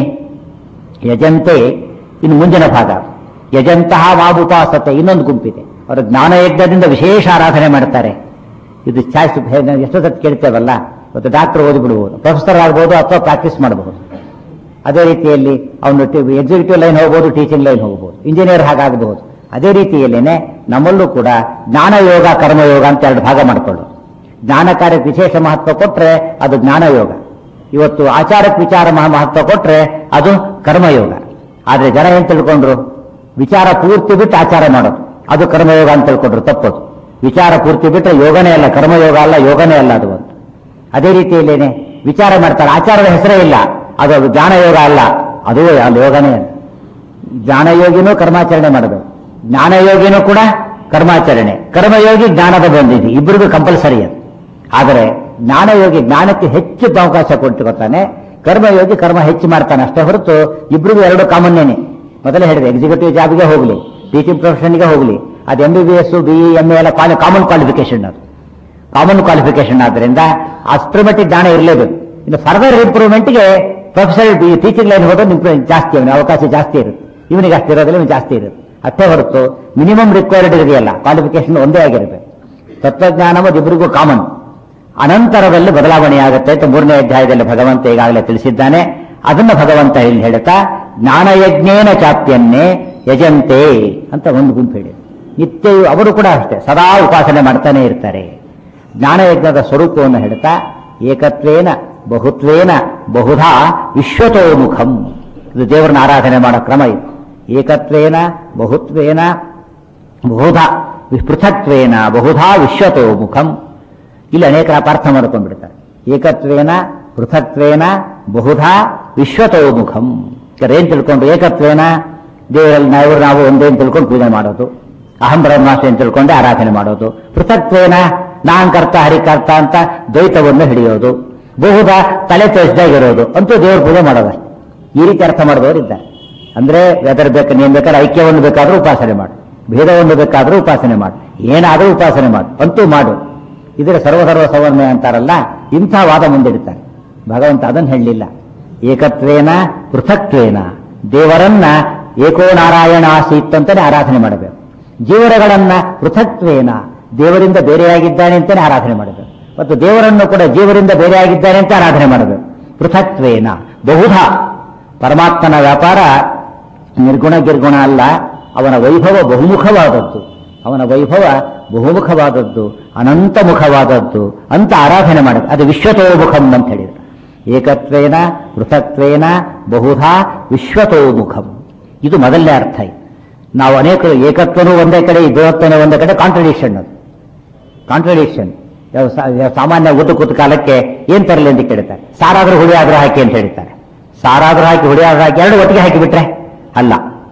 Speaker 1: ಯಜಂತೆ ಇನ್ನು ಮುಂದಿನ ಭಾಗ ಯಜಂತಹ ವಾಬುಪಾಸತೆ ಇನ್ನೊಂದು ಗುಂಪಿದೆ ಅವರು ಜ್ಞಾನಯಜ್ಞದಿಂದ ವಿಶೇಷ ಆರಾಧನೆ ಮಾಡ್ತಾರೆ ಇದು ಚಾಯ್ಸ್ ಎಷ್ಟೋ ಸತಿ ಕೇಳ್ತೇವಲ್ಲ ಇವತ್ತು ಡಾಕ್ಟರ್ ಓದಿಬಿಡ್ಬೋದು ಪ್ರೊಫೆಸರ್ ಆಗ್ಬೋದು ಅಥವಾ ಪ್ರಾಕ್ಟೀಸ್ ಮಾಡಬಹುದು ಅದೇ ರೀತಿಯಲ್ಲಿ ಅವನು ಎಕ್ಸಿಕ್ಯೂಟಿವ್ ಲೈನ್ ಹೋಗ್ಬೋದು ಟೀಚಿಂಗ್ ಲೈನ್ ಹೋಗ್ಬೋದು ಇಂಜಿನಿಯರ್ ಹಾಗಾಗಬಹುದು ಅದೇ ರೀತಿಯಲ್ಲೇನೆ ನಮ್ಮಲ್ಲೂ ಕೂಡ ಜ್ಞಾನಯೋಗ ಕರ್ಮಯೋಗ ಅಂತ ಎರಡು ಭಾಗ ಮಾಡಿಕೊಳ್ಳು ಜ್ಞಾನ ಕಾರ್ಯಕ್ಕೆ ವಿಶೇಷ ಮಹತ್ವ ಕೊಟ್ರೆ ಅದು ಜ್ಞಾನಯೋಗ ಇವತ್ತು ಆಚಾರಕ್ಕೆ ವಿಚಾರ ಮಹ- ಮಹತ್ವ ಕೊಟ್ರೆ ಅದು ಕರ್ಮಯೋಗ ಆದ್ರೆ ಜನ ಏನ್ ತಿಳ್ಕೊಂಡ್ರು ವಿಚಾರ ಪೂರ್ತಿ ಬಿಟ್ಟು ಆಚಾರ ಮಾಡೋದು ಅದು ಕರ್ಮಯೋಗ ಅಂತ ತಿಳ್ಕೊಂಡ್ರು ತಪ್ಪದು ವಿಚಾರ ಪೂರ್ತಿ ಬಿಟ್ಟರೆ ಯೋಗನೇ ಅಲ್ಲ ಕರ್ಮಯೋಗ ಅಲ್ಲ ಯೋಗನೇ ಅಲ್ಲ ಅದು ಒಂದು ಅದೇ ರೀತಿಯಲ್ಲೇನೆ ವಿಚಾರ ಮಾಡ್ತಾರೆ ಆಚಾರದ ಹೆಸರೇ ಇಲ್ಲ ಅದು ಅದು ಜ್ಞಾನಯೋಗ ಅಲ್ಲ ಅದು ಅಲ್ಲಿ ಯೋಗನೇ ಅಲ್ಲ ಜ್ಞಾನಯೋಗಿನೂ ಕರ್ಮಾಚರಣೆ ಮಾಡಬೇಕು ಜ್ಞಾನಯೋಗಿನೂ ಕೂಡ ಕರ್ಮಾಚರಣೆ ಕರ್ಮಯೋಗಿ ಜ್ಞಾನದ ಬಂದಿದೆ ಇಬ್ಬರಿಗೂ ಕಂಪಲ್ಸರಿ ಅದು ಆದರೆ ಜ್ಞಾನಯೋಗಿ ಜ್ಞಾನಕ್ಕೆ ಹೆಚ್ಚು ಅವಕಾಶ ಕೊಟ್ಟುಕೊತಾನೆ ಕರ್ಮಯೋಗಿ ಕರ್ಮ ಹೆಚ್ಚು ಮಾಡ್ತಾನೆ ಅಷ್ಟೇ ಹೊರತು ಇಬ್ಬರಿಗೂ ಎರಡು ಕಾಮನ್ನೇನೆ ಮೊದಲೇ ಹೇಳಿದೆ ಎಕ್ಸಿಕ್ಯೂಟಿವ್ ಜಾಬ್ಗೆ ಹೋಗಲಿ ಟೀಚಿಂಗ್ ಪ್ರೊಫೆಷನ್ಗೆ ಹೋಗಲಿ ಅದು M B B S B E M A ಎಲ್ಲ ಕಾಮನ್ ಕ್ವಾಲಿಫಿಕೇಶನ್ ಅದು ಕಾಮನ್ ಕ್ವಾಲಿಫಿಕೇಶನ್ ಆದ್ದರಿಂದ ಅಷ್ಟರ ಮಟ್ಟಿಗೆ ಜ್ಞಾನ ಇರಲೇಬೇಕು ಇನ್ನು ಫರ್ದರ್ ಇಂಪ್ರೂವ್ಮೆಂಟ್ಗೆ ಪ್ರೊಫೆಸರ್ ಟೀಚಿಂಗ್ ಲೈನ್ ಹೋದ್ರೆ ಇಂಪ್ರೂವ್ ಜಾಸ್ತಿ ಅವನಿಗೆ ಅವಕಾಶ ಜಾಸ್ತಿ ಇರುತ್ತೆ ಇವನಿಗೆ ಅಷ್ಟು ಇರೋದಿಲ್ಲ ಇವನು ಜಾಸ್ತಿ ಇರುತ್ತೆ ಅಷ್ಟೇ ಹೊರತು ಮಿನಿಮಮ್ ರಿಕ್ವೈರ್ಡ್ ಇದೆಯಲ್ಲ ಕ್ವಾಲಿಫಿಕೇಶನ್ ಒಂದೇ ಆಗಿರುತ್ತೆ ತತ್ವಜ್ಞಾನ ಮತ್ತು ಇಬ್ಬರಿಗೂ ಕಾಮನ್ ಅನಂತರದಲ್ಲಿ ಬದಲಾವಣೆಯಾಗುತ್ತೆ ಅಂತ ಮೂರನೇ ಅಧ್ಯಾಯದಲ್ಲಿ ಭಗವಂತ ಈಗಾಗಲೇ ತಿಳಿಸಿದ್ದಾನೆ ಅದನ್ನ ಭಗವಂತ ಇಲ್ಲಿ ಹೇಳ್ತಾ ಜ್ಞಾನಯಜ್ಞೇನ ಚಾಪ್ಯನ್ನೇ ಯಜಂತೆ ಅಂತ ಒಂದು ಗುಂಪು ಹೇಳಿ ನಿತ್ಯ ಅವರು ಕೂಡ ಅಷ್ಟೇ ಸದಾ ಉಪಾಸನೆ ಮಾಡ್ತಾನೆ ಇರ್ತಾರೆ ಜ್ಞಾನಯಜ್ಞದ ಸ್ವರೂಪವನ್ನು ಹೇಳ್ತಾ ಏಕತ್ವೇನ ಬಹುತ್ವೇನ ಬಹುಧಾ ವಿಶ್ವತೋಮುಖಂ ಇದು ದೇವರನ್ನ ಆರಾಧನೆ ಮಾಡೋ ಕ್ರಮ ಇದು ಏಕತ್ವೇನ ಬಹುತ್ವೇನ ಬಹುಧಾ ಪೃಥಕ್ವೇನ ಬಹುಧಾ ವಿಶ್ವತೋಮುಖಂ ಇಲ್ಲಿ ಅನೇಕರ ಅಪಾರ್ಥ ಮಾಡ್ಕೊಂಡ್ಬಿಡ್ತಾರೆ ಏಕತ್ವೇನ ಪೃಥಕ್ವೇನ ಬಹುಧಾ ವಿಶ್ವತೋಮುಖಂ ಏನ್ ತಿಳ್ಕೊಂಡು ಏಕತ್ವೇನ ದೇವರಲ್ಲಿ ನಾವು ನಾವು ಒಂದೇ ತಿಳ್ಕೊಂಡು ಪೂಜೆ ಮಾಡೋದು ಅಹಂ ಬ್ರಹ್ಮಾಸ್ತಿ ಅಂತ ತಿಳ್ಕೊಂಡೆ ಆರಾಧನೆ ಮಾಡೋದು ಪೃಥಕ್ವೇನ ನಾನ್ ಕರ್ತ ಹರಿಕರ್ತ ಅಂತ ದ್ವೈತವನ್ನು ಹಿಡಿಯೋದು ಬಹುಧ ತಲೆ ತೋರಿಸ್ದಾಗಿರೋದು ಅಂತೂ ದೇವ್ರ ಪೂಜೆ ಮಾಡೋದಷ್ಟೇ ಈ ರೀತಿ ಅರ್ಥ ಮಾಡಿದವರು ಇದ್ದಾರೆ ಅಂದ್ರೆ ವೆದರ್ ಬೇಕು ನೀನ್ ಬೇಕಾದ್ರೆ ಐಕ್ಯವನ್ನು ಬೇಕಾದ್ರೂ ಉಪಾಸನೆ ಮಾಡು ಭೇದವನ್ನು ಬೇಕಾದ್ರೂ ಉಪಾಸನೆ ಮಾಡು ಏನಾದರೂ ಉಪಾಸನೆ ಮಾಡು ಅಂತೂ ಮಾಡು ಇದರ ಸರ್ವಸರ್ವ ಸವರ್ಣ ಅಂತಾರಲ್ಲ ಇಂಥ ವಾದ ಮುಂದಿಡ್ತಾರೆ ಭಗವಂತ ಅದನ್ನು ಹೇಳಲಿಲ್ಲ ಏಕತ್ವೇನ ಪೃಥಕ್ವೇನ ದೇವರನ್ನ ಏಕೋ ನಾರಾಯಣ ಆಸೀತ್ ಅಂತಾನೆ ಆರಾಧನೆ ಮಾಡಬೇಕು ಜೀವರಗಳನ್ನ ಪೃಥಕ್ವೇನ ದೇವರಿಂದ ಬೇರೆಯಾಗಿದ್ದಾನೆ ಅಂತಾನೆ ಆರಾಧನೆ ಮಾಡಬೇಕು ಮತ್ತು ದೇವರನ್ನು ಕೂಡ ಜೀವರಿಂದ ಬೇರೆಯಾಗಿದ್ದಾನೆ ಅಂತ ಆರಾಧನೆ ಮಾಡಬೇಕು ಪೃಥಕ್ವೇನ ಬಹುಧಾ ಪರಮಾತ್ಮನ ವ್ಯಾಪಾರ ನಿರ್ಗುಣ ಗಿರ್ಗುಣ ಅಲ್ಲ ಅವನ ವೈಭವ ಬಹುಮುಖವಾದದ್ದು ಅವನ ವೈಭವ ಬಹುಮುಖವಾದದ್ದು ಅನಂತ ಮುಖವಾದದ್ದು ಅಂತ ಆರಾಧನೆ ಮಾಡಬೇಕು ಅದು ವಿಶ್ವತೋಮುಖಂ ಅಂತ ಹೇಳಿದ್ರು ಏಕತ್ವೇನ ಪೃಥಕ್ವೇನ ಬಹುಧಾ ವಿಶ್ವತೋಮುಖಂ ಇದು ಮೊದಲನೇ ಅರ್ಥ ಇದು ನಾವು ಅನೇಕ ಏಕತ್ವನೂ ಒಂದೇ ಕಡೆ ದೇವತ್ವನೂ ಒಂದೇ ಕಡೆ ಕಾಂಟ್ರಡಿಕ್ಷನ್ ಅದು ಕಾಂಟ್ರಡಿಕ್ಷನ್ ಸಾಮಾನ್ಯ ಊಟ ಕೂತ ಕಾಲಕ್ಕೆ ಏನ್ ತರಲಿ ಅಂತ ಕೇಳ್ತಾರೆ ಸಾರಾದ್ರೂ ಹುಳಿ ಆದ್ರೂ ಹಾಕಿ ಅಂತ ಹೇಳ್ತಾರೆ ಸಾರಾದ್ರೂ ಹಾಕಿ ಹುಳಿ ಆದ್ರೂ ಹಾಕಿ ಎರಡು ಒಟ್ಟಿಗೆ ಹಾಕಿಬಿಟ್ರೆ ಅಲ್ಲ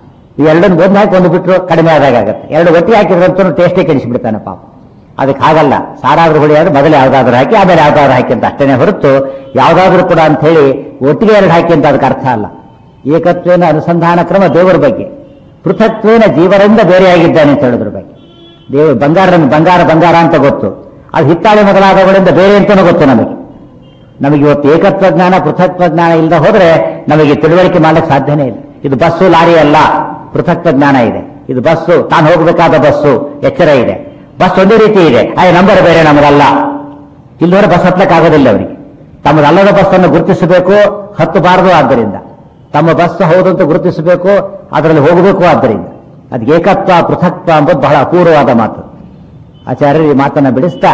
Speaker 1: ಈ ಎರಡನ್ನು ಒಂದು ಹಾಕಿ ಒಂದು ಬಿಟ್ಟರು ಕಡಿಮೆ ಆದಾಗ ಆಗುತ್ತೆ ಎರಡು ಒಟ್ಟಿಗೆ ಹಾಕಿದ್ರಂತೂ ಟೇಸ್ಟೇ ಕೆಡಿಸಿಬಿಡ್ತಾನೆ ಪಾಪ ಅದಕ್ಕೆ ಹಾಗಲ್ಲ ಸಾರಾದ್ರೂ ಹುಳಿ ಆದ್ರೆ ಮೊದಲು ಯಾವ್ದಾದ್ರು ಹಾಕಿ ಆಮೇಲೆ ಯಾವ್ದಾದ್ರು ಹಾಕಿ ಅಂತ ಅಷ್ಟೇನೆ ಹೊರತು ಯಾವ್ದಾದ್ರು ಕೂಡ ಅಂತ ಹೇಳಿ ಒಟ್ಟಿಗೆ ಎರಡು ಹಾಕಿ ಅಂತ ಅದಕ್ಕೆ ಅರ್ಥ ಅಲ್ಲ ಏಕತ್ವೇನ ಅನುಸಂಧಾನ ಕ್ರಮ ದೇವರ ಬಗ್ಗೆ ಪೃಥಕ್ವೇನ ಜೀವರಿಂದ ಬೇರೆಯಾಗಿದ್ದಾನೆ ಅಂತ ಹೇಳೋದ್ರ ಬಗ್ಗೆ ದೇವ ಬಂಗಾರ ಬಂಗಾರ ಬಂಗಾರ ಅಂತ ಗೊತ್ತು ಅದು ಹಿತ್ತಾಳೆ ಮೊದಲಾದವುಗಳಿಂದ ಬೇರೆ ಅಂತಲೂ ಗೊತ್ತು ನಮಗೆ ನಮಗೆ ಇವತ್ತು ಏಕತ್ವ ಜ್ಞಾನ ಪೃಥಕ್ವ ಜ್ಞಾನ ಇಲ್ಲದೆ ಹೋದ್ರೆ ನಮಗೆ ತಿಳುವಳಿಕೆ ಮಾಡಕ್ಕೆ ಸಾಧ್ಯನೇ ಇಲ್ಲ ಇದು ಬಸ್ಸು ಲಾರಿ ಅಲ್ಲ ಪೃಥಕ್ವ ಜ್ಞಾನ ಇದೆ ಇದು ಬಸ್ಸು ತಾನು ಹೋಗಬೇಕಾದ ಬಸ್ಸು ಎಚ್ಚರ ಇದೆ ಬಸ್ ಒಂದೇ ರೀತಿ ಇದೆ ಆಯ್ ನಂಬರ್ ಬೇರೆ ನಮಗಲ್ಲ ಇಲ್ಲದವರೆ ಬಸ್ ಹತ್ತಕ್ಕಾಗೋದಿಲ್ಲ ಅವರಿಗೆ ತಮ್ಮದಲ್ಲದ ಬಸ್ ಅನ್ನು ಗುರುತಿಸಬೇಕು ಹತ್ತಬಾರದು ಆದ್ದರಿಂದ ತಮ್ಮ ಬಸ್ ಹೌದು ಅಂತ ಗುರುತಿಸಬೇಕು ಅದರಲ್ಲಿ ಹೋಗಬೇಕು ಆದ್ದರಿಂದ ಅದಕ್ಕೆ ಏಕತ್ವ ಪೃಥಕ್ತ್ವ ಎಂಬುದು ಬಹಳ ಅಪೂರ್ವವಾದ ಮಾತು ಆಚಾರ್ಯರು ಈ ಮಾತನ್ನ ಬಿಡಿಸ್ತಾ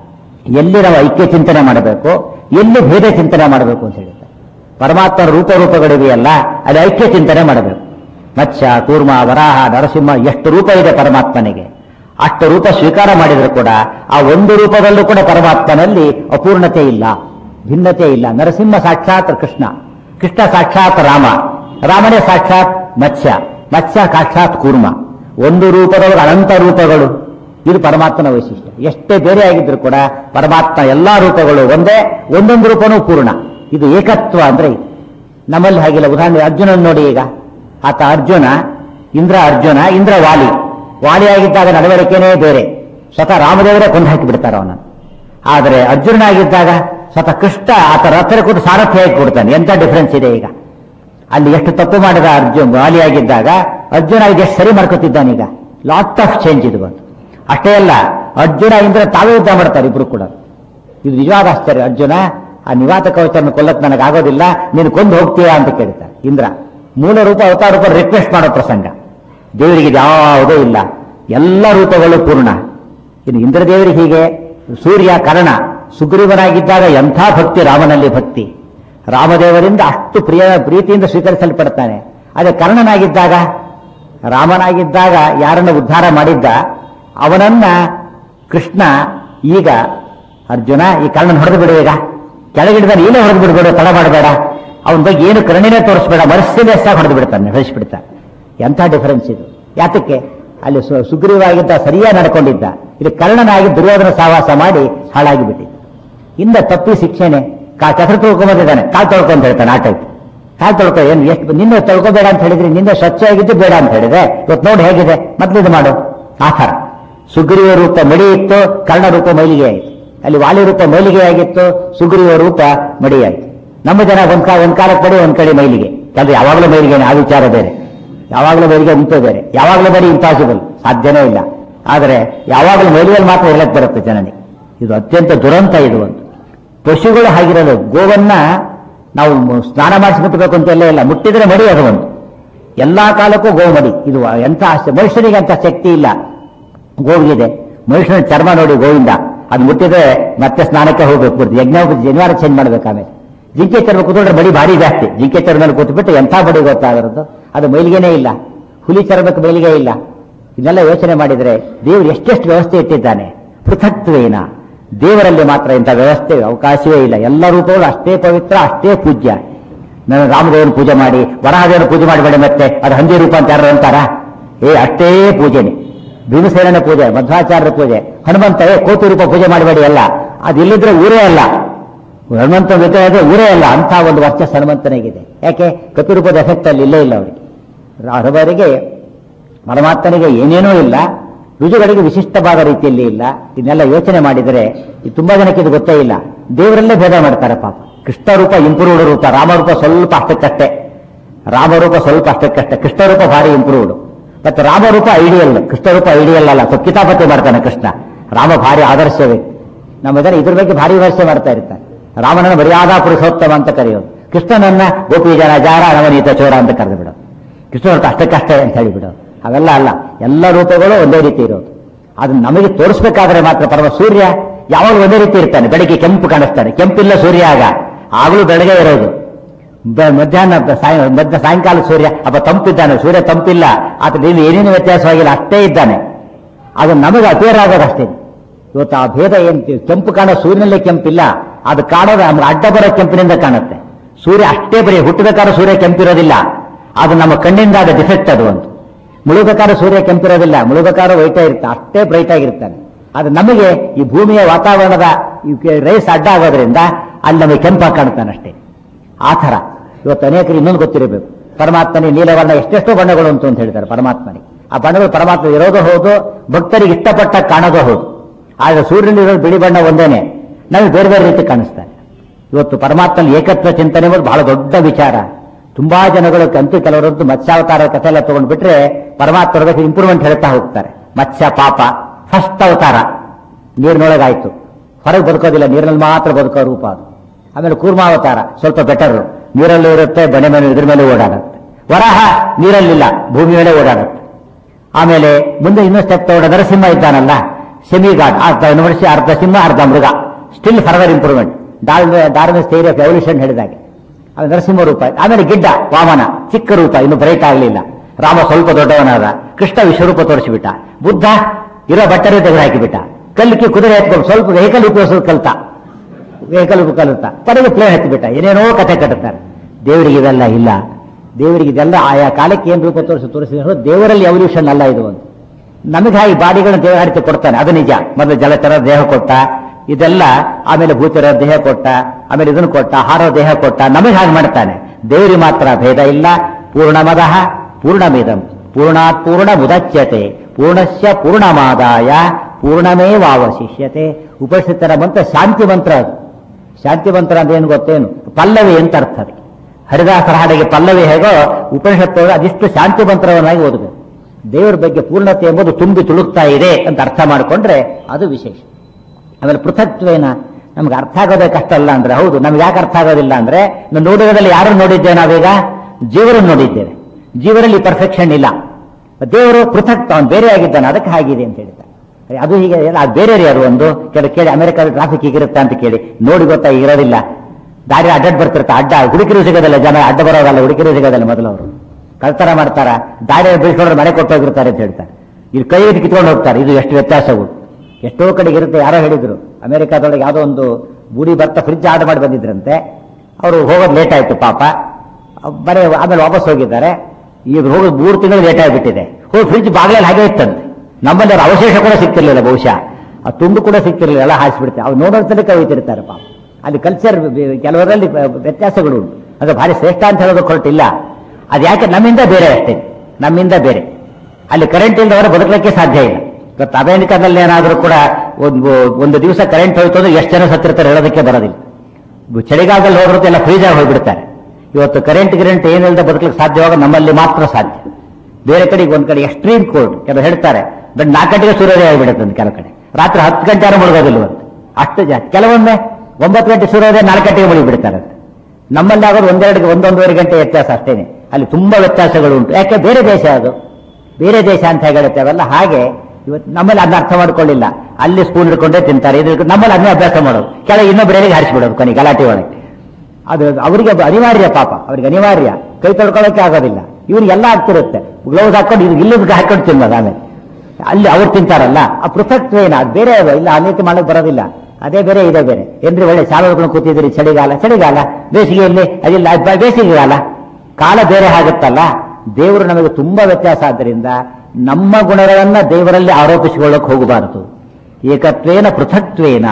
Speaker 1: ಎಲ್ಲಿ ನಾವು ಐಕ್ಯ ಚಿಂತನೆ ಮಾಡಬೇಕು ಎಲ್ಲಿ ಭೇದ ಚಿಂತನೆ ಮಾಡಬೇಕು ಅಂತ ಹೇಳ್ತಾರೆ ಪರಮಾತ್ಮನ ರೂಪರೂಪಗಳಿವೆಯಲ್ಲ ಅಲ್ಲಿ ಐಕ್ಯ ಚಿಂತನೆ ಮಾಡಬೇಕು ಮತ್ಸ್ಯ ಕೂರ್ಮ ವರಾಹ ನರಸಿಂಹ ಎಷ್ಟು ರೂಪ ಇದೆ ಪರಮಾತ್ಮನಿಗೆ ಅಷ್ಟು ರೂಪ ಸ್ವೀಕಾರ ಮಾಡಿದ್ರು ಕೂಡ ಆ ಒಂದು ರೂಪದಲ್ಲೂ ಕೂಡ ಪರಮಾತ್ಮನಲ್ಲಿ ಅಪೂರ್ಣತೆ ಇಲ್ಲ ಭಿನ್ನತೆ ಇಲ್ಲ ನರಸಿಂಹ ಸಾಕ್ಷಾತ್ ಕೃಷ್ಣ ಕೃಷ್ಣ ಸಾಕ್ಷಾತ್ ರಾಮ ರಾಮನೇ ಸಾಕ್ಷಾತ್ ಮತ್ಸ್ಯ ಮತ್ಸ್ಯ ಸಾಕ್ಷಾತ್ ಕೂರ್ಮ ಒಂದು ರೂಪದವರು ಅನಂತ ರೂಪಗಳು ಇದು ಪರಮಾತ್ಮನ ವೈಶಿಷ್ಟ್ಯ ಎಷ್ಟೇ ಬೇರೆ ಆಗಿದ್ರು ಕೂಡ ಪರಮಾತ್ಮ ಎಲ್ಲಾ ರೂಪಗಳು ಒಂದೇ ಒಂದೊಂದು ರೂಪನೂ ಪೂರ್ಣ ಇದು ಏಕತ್ವ ಅಂದ್ರೆ ಇದು. ನಮ್ಮಲ್ಲಿ ಹಾಗಿಲ್ಲ ಉದಾಹರಣೆ ಅರ್ಜುನನ್ ನೋಡಿ ಈಗ ಆತ ಅರ್ಜುನ ಇಂದ್ರ ಅರ್ಜುನ ಇಂದ್ರ ವಾಲಿ ವಾಲಿಯಾಗಿದ್ದಾಗ ನಡವಳಿಕೆನೇ ಬೇರೆ ಸ್ವತಃ ರಾಮದೇವರೇ ಕೊಂದು ಹಾಕಿ ಬಿಡ್ತಾರೆ ಅವನನ್ನು ಆದರೆ ಅರ್ಜುನನಾಗಿದ್ದಾಗ ಸ್ವತಃ ಕೃಷ್ಣ ಆತ ರಥರ ಕೊಟ್ಟು ಸಾರಥಿ ಹಾಕಿ ಕೊಡ್ತಾನೆ ಎಂತ ಡಿಫರೆನ್ಸ್ ಇದೆ ಈಗ ಅಲ್ಲಿ ಎಷ್ಟು ತಪ್ಪು ಮಾಡಿದ ಅರ್ಜುನ್ ವಾಲಿಯಾಗಿದ್ದಾಗ ಅರ್ಜುನ ಈಗ ಎಷ್ಟು ಸರಿ ಮಾಡ್ಕೊತಿದ್ದಾನೆ ಈಗ ಲಾಟ್ ಆಫ್ ಚೇಂಜ್ ಇದು ಬಂತು ಅಷ್ಟೇ ಅಲ್ಲ ಅರ್ಜುನ ಇಂದ್ರ ತಾವೇ ಯುದ್ಧ ಮಾಡ್ತಾರೆ ಇಬ್ರು ಕೂಡ ಇದು ನಿಜವಾದ ಆಶ್ಚರ್ಯ ಅರ್ಜುನ ಆ ನಿವಾತ ಕವಚವನ್ನು ಕೊಲ್ಲಕ್ ನನಗಾಗೋದಿಲ್ಲ ನೀನು ಕೊಂದು ಹೋಗ್ತೀಯಾ ಅಂತ ಕೇಳ್ತಾರೆ ಇಂದ್ರ ಮೂಲ ರೂಪ ಅವತಾರ ರೂಪ ರಿಕ್ವೆಸ್ಟ್ ಮಾಡೋ ಪ್ರಸಂಗ ದೇವರಿಗೆ ಇದು ಯಾವುದೂ ಇಲ್ಲ ಎಲ್ಲ ರೂಪಗಳು ಪೂರ್ಣ ಇನ್ನು ಇಂದ್ರದೇವರಿಗೆ ಹೀಗೆ ಸೂರ್ಯ ಕರ್ಣ ಸುಗ್ರೀವನಾಗಿದ್ದಾಗ ಎಂಥ ಭಕ್ತಿ ರಾಮನಲ್ಲಿ ಭಕ್ತಿ ರಾಮದೇವರಿಂದ ಅಷ್ಟು ಪ್ರಿಯ ಪ್ರೀತಿಯಿಂದ ಸ್ವೀಕರಿಸಲ್ಪಡ್ತಾನೆ ಅದೇ ಕರ್ಣನಾಗಿದ್ದಾಗ ರಾಮನಾಗಿದ್ದಾಗ ಯಾರನ್ನು ಉದ್ಧಾರ ಮಾಡಿದ್ದ ಅವನನ್ನ ಕೃಷ್ಣ ಈಗ ಅರ್ಜುನ ಈ ಕರ್ಣನ ಹೊಡೆದು ಬಿಡು ಈಗ ಕೆಳಗಿಡಿದ ನೀನೇ ಹೊಡೆದು ಬಿಡಬೇಡ ತಡ ಮಾಡಬೇಡ ಅವನ ಬಗ್ಗೆ ಏನು ಕರುಣೆನೇ ತೋರಿಸ್ಬೇಡ ಮನಸ್ಸಿನ ಹೊಡೆದು ಬಿಡ್ತಾನೆ ಹೊಳಿಸ್ಬಿಡ್ತಾನೆ ಎಂಥ ಡಿಫರೆನ್ಸ್ ಇದು ಯಾತಕ್ಕೆ ಅಲ್ಲಿ ಸು- ಸುಗ್ರೀವಾಗಿದ್ದ ಸರಿಯಾಗಿ ನಡ್ಕೊಂಡಿದ್ದ ಇಲ್ಲಿ ಕರ್ಣನಾಗಿ ದುರ್ಯೋಧನ ಸಹವಾಸ ಮಾಡಿ ಹಾಳಾಗಿ ಬಿಟ್ಟಿದ್ದ ಇಂದ ತಪ್ಪಿ ಶಿಕ್ಷೆನೆ ಕಾ ಕೆಸರು ತೊಳ್ಕೊಂಬಂದಿದ್ದಾನೆ ಕಾಲು ತೊಳ್ಕೊಂತ ಹೇಳ್ತಾನೆ ಆ ಟೈಪ್ ಕಾಲು ತೊಳ್ಕೊ ಏನು ಎಷ್ಟು ನಿನ್ನೆ ತೊಳ್ಕೊಬೇಡ ಅಂತ ಹೇಳಿದ್ರಿ ನಿನ್ನೆ ಸ್ವಚ್ಛ ಆಗಿದ್ದು ಬೇಡ ಅಂತ ಹೇಳಿದೆ ಇವತ್ತು ನೋಡಿ ಹೇಗಿದೆ ಮೊದ್ಲು ಇದು ಮಾಡು ಆ ಥರ ಸುಗ್ರೀವ ರೂಪ ಮಡಿ ಇತ್ತು ಕರ್ಣ ರೂಪ ಮೈಲಿಗೆ ಆಯಿತು ಅಲ್ಲಿ ವಾಲಿ ರೂಪ ಮೈಲಿಗೆ ಆಗಿತ್ತು ಸುಗ್ರೀವ ರೂಪ ಮಡಿ ಆಯಿತು ನಮ್ಮ ಜನ ಒಂದ್ ಕಾಲ ಒಂದ್ ಕಾಲಕ್ಕೆ ಪಡಿ ಒಂದ್ ಕಡೆ ಮೈಲಿಗೆ ಯಾಕಂದ್ರೆ ಯಾವಾಗಲೂ ಮೈಲಿಗೆ ಆ ವಿಚಾರ ಬೇರೆ ಯಾವಾಗಲೂ ಮೈಲಿಗೆ ನಿಂತು ಬೇರೆ ಯಾವಾಗಲೂ ಬರೀ ಇಂಪಾಸಿಬಲ್ ಸಾಧ್ಯನೇ ಇಲ್ಲ ಆದರೆ ಯಾವಾಗಲೂ ಮೈಲಿಗೆಯಲ್ಲಿ ಮಾತ್ರ ಇರಲಕ್ಕೆ ಬರುತ್ತೆ ಜನನಿಗೆ ಇದು ಅತ್ಯಂತ ದುರಂತ ಇದು ಒಂದು ಪಶುಗಳು ಹಾಗಿರೋದು ಗೋವನ್ನ ನಾವು ಮ- ಸ್ನಾನ ಮಾಡಿಸಿ ಮುಟ್ಟಬೇಕು ಅಂತ ಎಲ್ಲ ಇಲ್ಲ ಮುಟ್ಟಿದ್ರೆ ಮಡಿ ಅದು ಒಂದು ಎಲ್ಲಾ ಕಾಲಕ್ಕೂ ಗೋ ಮಡಿ ಇದು ಎಂತ ಆಶ್ಚರ್ಯ. ಮನುಷ್ಯನಿಗೆ ಅಂತ ಶಕ್ತಿ ಇಲ್ಲ ಗೋವಿಗಿದೆ ಮನುಷ್ಯನ ಚರ್ಮ ನೋಡಿ ಗೋವಿಂದ ಅದು ಮುಟ್ಟಿದ್ರೆ ಮತ್ತೆ ಸ್ನಾನಕ್ಕೆ ಹೋಗ್ಬೇಕು ಬಿಡ್ತು ಯಜ್ಞ ಜನಿವಾರ ಚೇಂಜ್ ಮಾಡ್ಬೇಕು ಆಮೇಲೆ ಜಿಂಕೆ ಚರ್ಮ ಕೂತ್ಕೊಂಡ್ರೆ ಬಡಿ ಭಾರಿ ಜಾಸ್ತಿ ಜಿಂಕೆ ಚರ್ಮದಲ್ಲಿ ಕೂತ್ಬಿಟ್ಟು ಎಂಥ ಬಡಿ ಗೊತ್ತಾಗಿರೋದು ಅದು ಮೈಲಿಗೆನೇ ಇಲ್ಲ ಹುಲಿ ಚರ್ಮಕ್ಕೆ ಮೈಲಿಗೆ ಇಲ್ಲ ಇದನ್ನೆಲ್ಲ ಯೋಚನೆ ಮಾಡಿದ್ರೆ ದೇವರು ಎಷ್ಟೆಷ್ಟು ವ್ಯವಸ್ಥೆ ಇಟ್ಟಿದ್ದಾನೆ ಪೃಥಕ್ತ್ವೇನ ದೇವರಲ್ಲಿ ಮಾತ್ರ ಇಂಥ ವ್ಯವಸ್ಥೆ ಅವಕಾಶವೇ ಇಲ್ಲ ಎಲ್ಲ ರೂಪಗಳು ಅಷ್ಟೇ ಪವಿತ್ರ ಅಷ್ಟೇ ಪೂಜ್ಯ ನಾನು ರಾಮದೇವನ ಪೂಜೆ ಮಾಡಿ ವರಹದೇವನ ಪೂಜೆ ಮಾಡಬೇಡಿ ಮತ್ತೆ ಅದು ಹಂದಿ ರೂಪ ಅಂತ ಯಾರು ಅಂತಾರ ಏ ಅಷ್ಟೇ ಪೂಜೆನೆ ಭೀಮಸೇನನ ಪೂಜೆ ಮಧ್ವಾಚಾರ್ಯರ ಪೂಜೆ ಹನುಮಂತ ಏ ಕೋತಿ ರೂಪ ಪೂಜೆ ಮಾಡಬೇಡಿ ಅಲ್ಲ ಅದಿಲ್ಲಿದ್ರೆ ಊರೇ ಅಲ್ಲ ಹನುಮಂತ ವಿಗ್ರಹ ಇದ್ರೆ ಊರೇ ಅಲ್ಲ ಅಂತ ಒಂದು ವರ್ಚಸ್ ಹನುಮಂತನಿಗಿದೆ ಯಾಕೆ ಕಪಿರೂಪದ ಎಫೆಕ್ಟ್ ಅಲ್ಲಿ ಇಲ್ಲೇ ಇಲ್ಲ ಅವರಿಗೆ ಹರವರಿಗೆ ಪರಮಾತ್ಮನಿಗೆ ಏನೇನೂ ಇಲ್ಲ ರುಜುಗಳಿಗೆ ವಿಶಿಷ್ಟವಾದ ರೀತಿಯಲ್ಲಿ ಇಲ್ಲ ಇದನ್ನೆಲ್ಲ ಯೋಚನೆ ಮಾಡಿದರೆ ಇದು ತುಂಬಾ ಜನಕ್ಕೆ ಇದು ಗೊತ್ತೇ ಇಲ್ಲ ದೇವರಲ್ಲೇ ಭೇದ ಮಾಡ್ತಾರೆ ಪಾಪ ಕೃಷ್ಣ ರೂಪ ಇಂಪ್ರೂವ್ಡ್ ರೂಪ ರಾಮರೂಪ ಸ್ವಲ್ಪ ಅಷ್ಟಕ್ಕಷ್ಟೇ ರಾಮರೂಪ ಸ್ವಲ್ಪ ಅಷ್ಟಕ್ಕಷ್ಟೇ ಕೃಷ್ಣ ರೂಪ ಭಾರಿ ಇಂಪ್ರೂವ್ಡ್ ಮತ್ತೆ ರಾಮರೂಪ ಐಡಿಯಲ್ ಕೃಷ್ಣ ರೂಪ ಐಡಿಯಲ್ ಅಲ್ಲ ಸ್ವಲ್ಪ ಕಿತಾಪತಿ ಮಾಡ್ತಾನೆ ಕೃಷ್ಣ ರಾಮ ಭಾರಿ ಆದರ್ಶ ವ್ಯಕ್ತಿ ನಮ್ಮ ಜನ ಇದ್ರ ಬಗ್ಗೆ ಭಾರಿ ವಿಮರ್ಶೆ ಮಾಡ್ತಾ ಇರ್ತಾರೆ ರಾಮನನ್ನು ಮರ್ಯಾದಾ ಪುರುಷೋತ್ತಮ ಅಂತ ಕರೆಯೋದು ಕೃಷ್ಣನನ್ನ ಗೋಪಿ ಜನ ಜಾರ ನವನೀತ ಚೋರ ಅಂತ ಕರೆದು ಬಿಡೋದು ಕೃಷ್ಣ ರೂಪ ಅಷ್ಟಕ್ಕಷ್ಟೇ ಅಂತ ಹೇಳಿಬಿಡೋದು ಅವೆಲ್ಲ ಅಲ್ಲ ಎಲ್ಲ ರೂಪಗಳು ಒಂದೇ ರೀತಿ ಇರೋದು ಅದನ್ನ ನಮಗೆ ತೋರಿಸ್ಬೇಕಾದ್ರೆ ಮಾತ್ರ ಪರಮ ಸೂರ್ಯ ಯಾವಾಗಲೂ ಒಂದೇ ರೀತಿ ಇರ್ತಾನೆ ಬೆಳಿಗ್ಗೆ ಕೆಂಪು ಕಾಣಿಸ್ತಾನೆ ಕೆಂಪಿಲ್ಲ ಸೂರ್ಯ ಆಗ ಆಗಲೂ ಬೆಳಗ್ಗೆ ಇರೋದು ಬ- ಮಧ್ಯಾಹ್ನ ಬ- ಸಾಯ ಮಧ್ಯ ಸಾಯಂಕಾಲ ಸೂರ್ಯ ಅಪ್ಪ ತಂಪಿದ್ದಾನೆ ಸೂರ್ಯ ತಂಪಿಲ್ಲ ಆತನಲ್ಲಿ ಏನೇನು ವ್ಯತ್ಯಾಸವಾಗಿಲ್ಲ ಅಷ್ಟೇ ಇದ್ದಾನೆ ಅದು ನಮಗೆ ಅಪೇರ್ ಆಗೋದು ಅಷ್ಟೇ ಇವತ್ತು ಆ ಭೇದ ಏನ್ ಕೆಂಪು ಕಾಣೋ ಸೂರ್ಯನಲ್ಲೇ ಕೆಂಪಿಲ್ಲ ಅದು ಕಾಣೋದು ನಮ್ಗೆ ಅಡ್ಡ ಬರೋ ಕೆಂಪಿನಿಂದ ಕಾಣುತ್ತೆ ಸೂರ್ಯ ಅಷ್ಟೇ ಬರೀ ಹುಟ್ಟಬೇಕಾದ್ರೆ ಸೂರ್ಯ ಕೆಂಪಿರೋದಿಲ್ಲ ಅದು ನಮ್ಮ ಕಣ್ಣಿಂದ ಆದ ಡಿಫೆಕ್ಟ್ ಅದು ಒಂದು ಮುಳುಗಬೇಕಾದ್ರೆ ಸೂರ್ಯ ಕೆಂಪಿರೋದಿಲ್ಲ ಮುಳುಗಬೇಕಾದ್ರೆ ವೈಟ ಇರುತ್ತೆ ಅಷ್ಟೇ ಬ್ರೈಟ್ ಆಗಿರ್ತಾನೆ ಅದು ನಮಗೆ ಈ ಭೂಮಿಯ ವಾತಾವರಣದ ರೈಸ್ ಅಡ್ಡ ಆಗೋದ್ರಿಂದ ಅಲ್ಲಿ ನಮಗೆ ಕೆಂಪಾಗಿ ಕಾಣ್ತಾನೆ ಅಷ್ಟೇ ಆ ಥರ ಇವತ್ತು ಅನೇಕರು ಇನ್ನೊಂದು ಗೊತ್ತಿರಬೇಕು ಪರಮಾತ್ಮನಿಗೆ ನೀಲವರ್ಣ ಎಷ್ಟೆಷ್ಟೋ ಬಣ್ಣಗಳು ಉಂಟು ಅಂತ ಹೇಳ್ತಾರೆ ಪರಮಾತ್ಮನಿಗೆ ಆ ಬಣ್ಣಗಳು ಪರಮಾತ್ಮ ಇರೋದು ಹೌದು ಭಕ್ತರಿಗೆ ಇಷ್ಟಪಟ್ಟ ಕಾಣೋದು ಹೌದು ಆದ್ರೆ ಸೂರ್ಯನಲ್ಲಿ ಇರೋದು ಬಿಳಿ ಬಣ್ಣ ಒಂದೇನೆ ನಮಗೆ ಬೇರೆ ಬೇರೆ ರೀತಿ ಕಾಣಿಸ್ತಾರೆ ಇವತ್ತು ಪರಮಾತ್ಮನ ಏಕತ್ವ ಚಿಂತನೆ ಎಂಬುದು ಬಹಳ ದೊಡ್ಡ ವಿಚಾರ ತುಂಬಾ ಜನಗಳು ಕಂತು ಕೆಲವರದ್ದು ಮತ್ಸ್ಯಾವತಾರ ಕಥೆ ಎಲ್ಲ ತಗೊಂಡು ಬಿಟ್ರೆ ಪರಮಾತ್ಮರ ಬಗ್ಗೆ ಇಂಪ್ರೂವ್ಮೆಂಟ್ ಹೇಳ್ತಾ ಹೋಗ್ತಾರೆ ಮತ್ಸ್ಯ ಪಾಪ ಫಸ್ಟ್ ಅವತಾರ ನೀರಿನೊಳಗಾಯ್ತು ಹೊರಗೆ ಬದುಕೋದಿಲ್ಲ ನೀರಿನಲ್ಲಿ ಮಾತ್ರ ಬದುಕೋ ರೂಪ ಅದು ಆಮೇಲೆ ಕೂರ್ಮಾವತಾರ ಸ್ವಲ್ಪ ಬೆಟರ್ ನೀರಲ್ಲೂ ಇರುತ್ತೆ ಬನೆ ಮೇಲೆ ಇದ್ರ ಮೇಲೆ ಓಡಾಡುತ್ತೆ ವರಾಹ ನೀರಲ್ಲಿಲ್ಲ ಭೂಮಿ ಮೇಲೆ ಓಡಾಡುತ್ತೆ ಆಮೇಲೆ ಮುಂದೆ ಇನ್ನೊಂದು ಸ್ಟೆಪ್ ತಗೊಂಡ ನರಸಿಂಹ ಇದ್ದಾನಲ್ಲ ಸೆಮಿ ಗಾಡ್ ಅರ್ಧ ಮನುಷ್ಯ ಅರ್ಧ ಸಿಂಹ ಅರ್ಧ ಮೃಗ still further improvement Darwin theory of evolution ಹೇಳಿದಾಗೆ ಆಮೇಲೆ ನರಸಿಂಹ ರೂಪ ಆಮೇಲೆ ಗಿಡ್ಡ ವಾಮನ ಚಿಕ್ಕ ರೂಪ ಇನ್ನು ಬ್ರೈಟ್ ಆಗಲಿಲ್ಲ ರಾಮ ಸ್ವಲ್ಪ ದೊಡ್ಡವನಾದ ಕೃಷ್ಣ ವಿಶ್ವರೂಪ ತೋರಿಸಿಬಿಟ್ಟ ಬುದ್ಧ ಇರೋ ಬಟ್ಟರೆ ತೆಗೆದು ಹಾಕಿಬಿಟ್ಟ ಕಲ್ಲಿಕ್ಕೆ ಕುದುರೆ ಎತ್ಕೊಂಡು ಸ್ವಲ್ಪ ವೆಹಿಕಲ್ ಉಪಯೋಗಿಸೋದು ಕಲ್ತ ವೆಹಿಕಲ್ ಕಲಿತ ಕೊನೆಗೆ ಪ್ಲೇನ್ ಹತ್ತಿಬಿಟ್ಟ ಏನೇನೋ ಕಥೆ ಕಟ್ಟುತ್ತಾರೆ ದೇವರಿಗೆ ಇದೆಲ್ಲ ಇಲ್ಲ ದೇವರಿಗೆ ಇದೆಲ್ಲ ಆಯಾ ಕಾಲಕ್ಕೆ ಏನ್ ರೂಪ ತೋರಿಸಿ ತೋರಿಸಿದ್ರು ದೇವರಲ್ಲಿ ಎವಲ್ಯೂಷನ್ ಅಲ್ಲ ಇದು ಒಂದು ನಮಗೆ ಹಾಗೆ ಬಾಡಿಗಳನ್ನ ದೇವರ ಹರಿತು ಕೊಡ್ತಾನೆ ಅದು ನಿಜ ಮೊದಲು ಜಲಚರ ದೇಹ ಕೊಟ್ಟ ಇದೆಲ್ಲ ಆಮೇಲೆ ಭೂಚರ ದೇಹ ಕೊಟ್ಟ ಆಮೇಲೆ ಇದನ್ನು ಕೊಟ್ಟ ಹಾರೋ ದೇಹ ಕೊಟ್ಟ ನಮಗೆ ಹಾಗೆ ಮಾಡ್ತಾನೆ ದೇವರಿಗೆ ಮಾತ್ರ ಭೇದ ಇಲ್ಲ ಪೂರ್ಣಮದಃ ಪೂರ್ಣಮಿದಂ ಪೂರ್ಣಾತ್ ಪೂರ್ಣ ಮುದಚ್ಯತೆ ಪೂರ್ಣಸ್ಯ ಪೂರ್ಣಮಾದಾಯ ಪೂರ್ಣಮೇವಾವಶಿಷ್ಯತೆ ಉಪನಿಷತ್ತರ ಮಂತ್ರ ಶಾಂತಿ ಮಂತ್ರ ಅದು ಶಾಂತಿ ಮಂತ್ರ ಅಂದ್ರೆ ಏನು ಗೊತ್ತೇನು ಪಲ್ಲವಿ ಅಂತ ಅರ್ಥ ಅದಕ್ಕೆ ಹರಿದಾಸರ ಹಾಡಿಗೆ ಪಲ್ಲವಿ ಹೇಗೋ ಉಪನಿಷತ್ತೊಳಗೆ ಅದಿಷ್ಟು ಶಾಂತಿ ಮಂತ್ರವನ್ನಾಗಿ ಓದಬೇಕು ದೇವರ ಬಗ್ಗೆ ಪೂರ್ಣತೆ ಎಂಬುದು ತುಂಬಿ ತುಳುಕ್ತಾ ಇದೆ ಅಂತ ಅರ್ಥ ಮಾಡಿಕೊಂಡ್ರೆ ಅದು ವಿಶೇಷ ಆಮೇಲೆ ಪೃಥಕ್ತ್ವೇನ ನಮ್ಗೆ ಅರ್ಥ ಆಗೋದೇ ಕಷ್ಟ ಅಲ್ಲ ಅಂದ್ರೆ ಹೌದು ನಮ್ಗೆ ಯಾಕೆ ಅರ್ಥ ಆಗೋದಿಲ್ಲ ಅಂದ್ರೆ ನಾವು ನೋಡುವುದಲ್ಲಿ ಯಾರನ್ನು ನೋಡಿದ್ದೇವೆ ನಾವೀಗ ಜೀವರನ್ನು ನೋಡಿದ್ದೇವೆ ಜೀವರಲ್ಲಿ ಪರ್ಫೆಕ್ಷನ್ ಇಲ್ಲ ದೇವರು ಪೃಥಕ್ ಅವನು ಬೇರೆ ಆಗಿದ್ದಾನೆ ಅದಕ್ಕೆ ಹಾಗಿದೆ ಅಂತ ಹೇಳ್ತಾರೆ ಅದು ಹೀಗೆ ಇಲ್ಲ, ಅದು ಬೇರೆ ಯಾರು ಒಂದು ಕೆಲ ಕೇಳಿ ಅಮೆರಿಕದ ಟ್ರಾಫಿಕ್ ಹೀಗಿರುತ್ತೆ ಅಂತ ಕೇಳಿ ನೋಡಿ ಗೊತ್ತಾ ಇರೋದಿಲ್ಲ ದಾರಿ ಅಡ್ಡಡ್ ಬರ್ತಿರ್ತಾರೆ ಅಡ್ಡ ಹುಡುಕಿರು ಸಿಗೋದಿಲ್ಲ ಜನ ಅಡ್ಡ ಬರೋದಲ್ಲ ಹುಡುಕಿರು ಸಿಗೋದಿಲ್ಲ ಮೊದಲು ಅವರು ಕಳ್ತನ ಮಾಡ್ತಾರ ದಾರಿಯಲ್ಲಿ ಬೀಳ್ಕೊಂಡ್ರೆ ಮನೆ ಕೊಟ್ಟೋಗಿರ್ತಾರೆ ಅಂತ ಹೇಳ್ತಾರೆ ಇದು ಕೈ ಇಟ್ಟು ಕಿತ್ಕೊಂಡು ಹೋಗ್ತಾರೆ ಇದು ಎಷ್ಟು ವ್ಯತ್ಯಾಸಗಳು ಎಷ್ಟೋ ಕಡೆಗೆ ಇರುತ್ತೆ ಯಾರೋ ಹೇಳಿದ್ರು ಅಮೆರಿಕಾದೊಳಗೆ ಯಾವುದೋ ಒಂದು ಬೂಡಿ ಭತ್ತ ಫ್ರಿಡ್ಜ್ ಆರ್ಡರ್ ಮಾಡಿ ಬಂದಿದ್ರಂತೆ ಅವರು ಹೋಗೋದು ಲೇಟ್ ಆಯ್ತು ಪಾಪ ಬರೀ ಆಮೇಲೆ ವಾಪಸ್ ಹೋಗಿದ್ದಾರೆ ಈಗ ಹೋಗೋದು ಮೂರು ತಿಂಗಳು ಲೇಟ್ ಆಗಿಬಿಟ್ಟಿದೆ ಹೋಗಿ ಫ್ರಿಡ್ಜ್ ಬಾಗಿಲಲ್ಲಿ ಹಾಗೆ ಇತ್ತಂತೆ ನಮ್ಮಲ್ಲಿ ಅವ್ರ ಅವಶೇಷ ಕೂಡ ಸಿಗ್ತಿರ್ಲಿಲ್ಲ ಬಹುಶಃ ಆ ತುಂಡು ಕೂಡ ಸಿಗ್ತಿರ್ಲಿಲ್ಲ ಎಲ್ಲ ಹಾರಿಸ್ಬಿಡ್ತಾರೆ ಅವ್ರು ನೋಡೋದ್ಸಲ ಕವಿತಿರ್ತಾರೆ ಪಾಪ ಅಲ್ಲಿ ಕಲ್ಚರ್ ಕೆಲವರಲ್ಲಿ ವ್ಯತ್ಯಾಸಗಳು ಉಂಟು ಅದು ಭಾರಿ ಶ್ರೇಷ್ಠ ಅಂತ ಹೇಳೋದಕ್ಕೆ ಹೊರಟಿಲ್ಲ ಅದು ಯಾಕೆ ನಮ್ಮಿಂದ ಬೇರೆ ಅಷ್ಟೇ ನಮ್ಮಿಂದ ಬೇರೆ ಅಲ್ಲಿ ಕರೆಂಟ್ ಇಲ್ಲದವರ ಬದುಕಲಿಕ್ಕೆ ಸಾಧ್ಯ ಇಲ್ಲ ಇವತ್ತು ಅಮೆರಿಕಾದಲ್ಲಿ ಏನಾದರೂ ಕೂಡ ಒಂದು ಒಂದು ದಿವಸ ಕರೆಂಟ್ ಹೋಯ್ತು ಅಂದ್ರೆ ಎಷ್ಟು ಜನ ಸತ್ತಿರ್ತಾರೆ ಹೇಳೋದಕ್ಕೆ ಬರೋದಿಲ್ಲ ಚಳಿಗಾಲದಲ್ಲಿ ಹೋದ್ರೆ ಎಲ್ಲ ಫ್ರೀಜ್ ಆಗಿ ಹೋಗ್ಬಿಡ್ತಾರೆ ಇವತ್ತು ಕರೆಂಟ್ ಗಿರೆಂಟ್ ಏನಿಲ್ಲದೆ ಬದುಕಲಿಕ್ಕೆ ಸಾಧ್ಯವಾಗ ನಮ್ಮಲ್ಲಿ ಮಾತ್ರ ಸಾಧ್ಯ ಬೇರೆ ಕಡೆಗೆ ಒಂದ್ ಕಡೆ ಎಕ್ಸ್ಟ್ರೀಮ್ ಕೋಲ್ಡ್ ಕೆಲವು ಹೇಳ್ತಾರೆ ಬಟ್ ನಾಲ್ಕು ಗಂಟೆಗೆ ಸೂರ್ಯೋದಯ ಆಗಿಬಿಡುತ್ತೆ ಅಂತ ಕೆಲವು ಕಡೆ ರಾತ್ರಿ ಹತ್ತು ಗಂಟೆ ಯಾರು ಮುಳುಗೋದಿಲ್ವಂತೆ ಅಷ್ಟು ಜಾಸ್ತಿ ಕೆಲವೊಮ್ಮೆ ಒಂಬತ್ತು ಗಂಟೆ ಸೂರ್ಯೋದಯ ನಾಲ್ಕು ಗಂಟೆಗೆ ಮುಳುಗಿ ಬಿಡ್ತಾರಂತೆ ನಮ್ಮಲ್ಲಿ ಆಗೋದು ಒಂದೆರಡು ಒಂದೊಂದೂವರೆ ಗಂಟೆ ವ್ಯತ್ಯಾಸ ಅಷ್ಟೇನೆ ಅಲ್ಲಿ ತುಂಬಾ ವ್ಯತ್ಯಾಸಗಳು ಉಂಟು ಯಾಕೆ ಬೇರೆ ದೇಶ ಅದು ಬೇರೆ ದೇಶ ಅಂತ ಹೇಳುತ್ತೆ ಅವೆಲ್ಲ ಹಾಗೆ ಇವತ್ತು ನಮ್ಮಲ್ಲಿ ಅದನ್ನ ಅರ್ಥ ಮಾಡ್ಕೊಳ್ಳಿಲ್ಲ ಅಲ್ಲಿ ಸ್ಪೂನ್ ಹಿಡ್ಕೊಂಡೇ ತಿಂತಾರೆ ಇದು ಹಿಡ್ಕೊಂಡು- ನಮ್ಮಲ್ಲಿ ಅದನ್ನೇ ಅಭ್ಯಾಸ ಮಾಡೋದು ಕೆಲ ಇನ್ನೊಬ್ಬರಿಗೆ ಹಾರಿಸ್ಬಿಡೋದು ಕೊನೆಗೆ ಗಲಾಟೆ ಒಳಗೆ ಅದು ಅವರಿಗೆ ಅದು ಅನಿವಾರ್ಯ ಪಾಪ ಅವ್ರಿಗೆ ಅನಿವಾರ್ಯ ಕೈ ತೊಡ್ಕೊಳ್ಳೋಕೆ ಆಗೋದಿಲ್ಲ ಇವ್ರಿಗೆ ಎಲ್ಲ ಆಗ್ತಿರುತ್ತೆ ಗ್ಲೌಸ್ ಹಾಕೊಂಡು ಇದು ಇಲ್ಲದ ಹಾಕೊಂಡು ತಿನ್ನೋದು ಆಮೇಲೆ ಅಲ್ಲಿ ಅವ್ರು ತಿಂತಾರಲ್ಲ ಆ ಪೃಥಕ್ ಏನ ಅದು ಬೇರೆ ಅದು. ಇಲ್ಲ ಆ ರೀತಿ ಮಾಡಕ್ ಬರೋದಿಲ್ಲ ಅದೇ ಬೇರೆ ಇದೇ ಬೇರೆ ಏನ್ರಿ ಒಳ್ಳೆ ಶಾಲೆಗಳು ಕೂತಿದ್ರಿ ಚಳಿಗಾಲ ಚಳಿಗಾಲ ಬೇಸಿಗೆಯಲ್ಲಿ ಅದಿಲ್ಲ ಅದ್ ಬ- ಬೇಸಿಗೆಗಾಲ ಕಾಲ ಬೇರೆ ಆಗುತ್ತಲ್ಲ ದೇವರು ನಮಗೆ ತುಂಬಾ ವ್ಯತ್ಯಾಸ ಆದ್ದರಿಂದ ನಮ್ಮ ಗುಣಗಳನ್ನ ದೇವರಲ್ಲಿ ಆರೋಪಿಸಿಕೊಳ್ಳಕ್ಕೆ ಹೋಗಬಾರದು ಏಕತ್ವೇನ ಪೃಥಕ್ತ್ವೇನ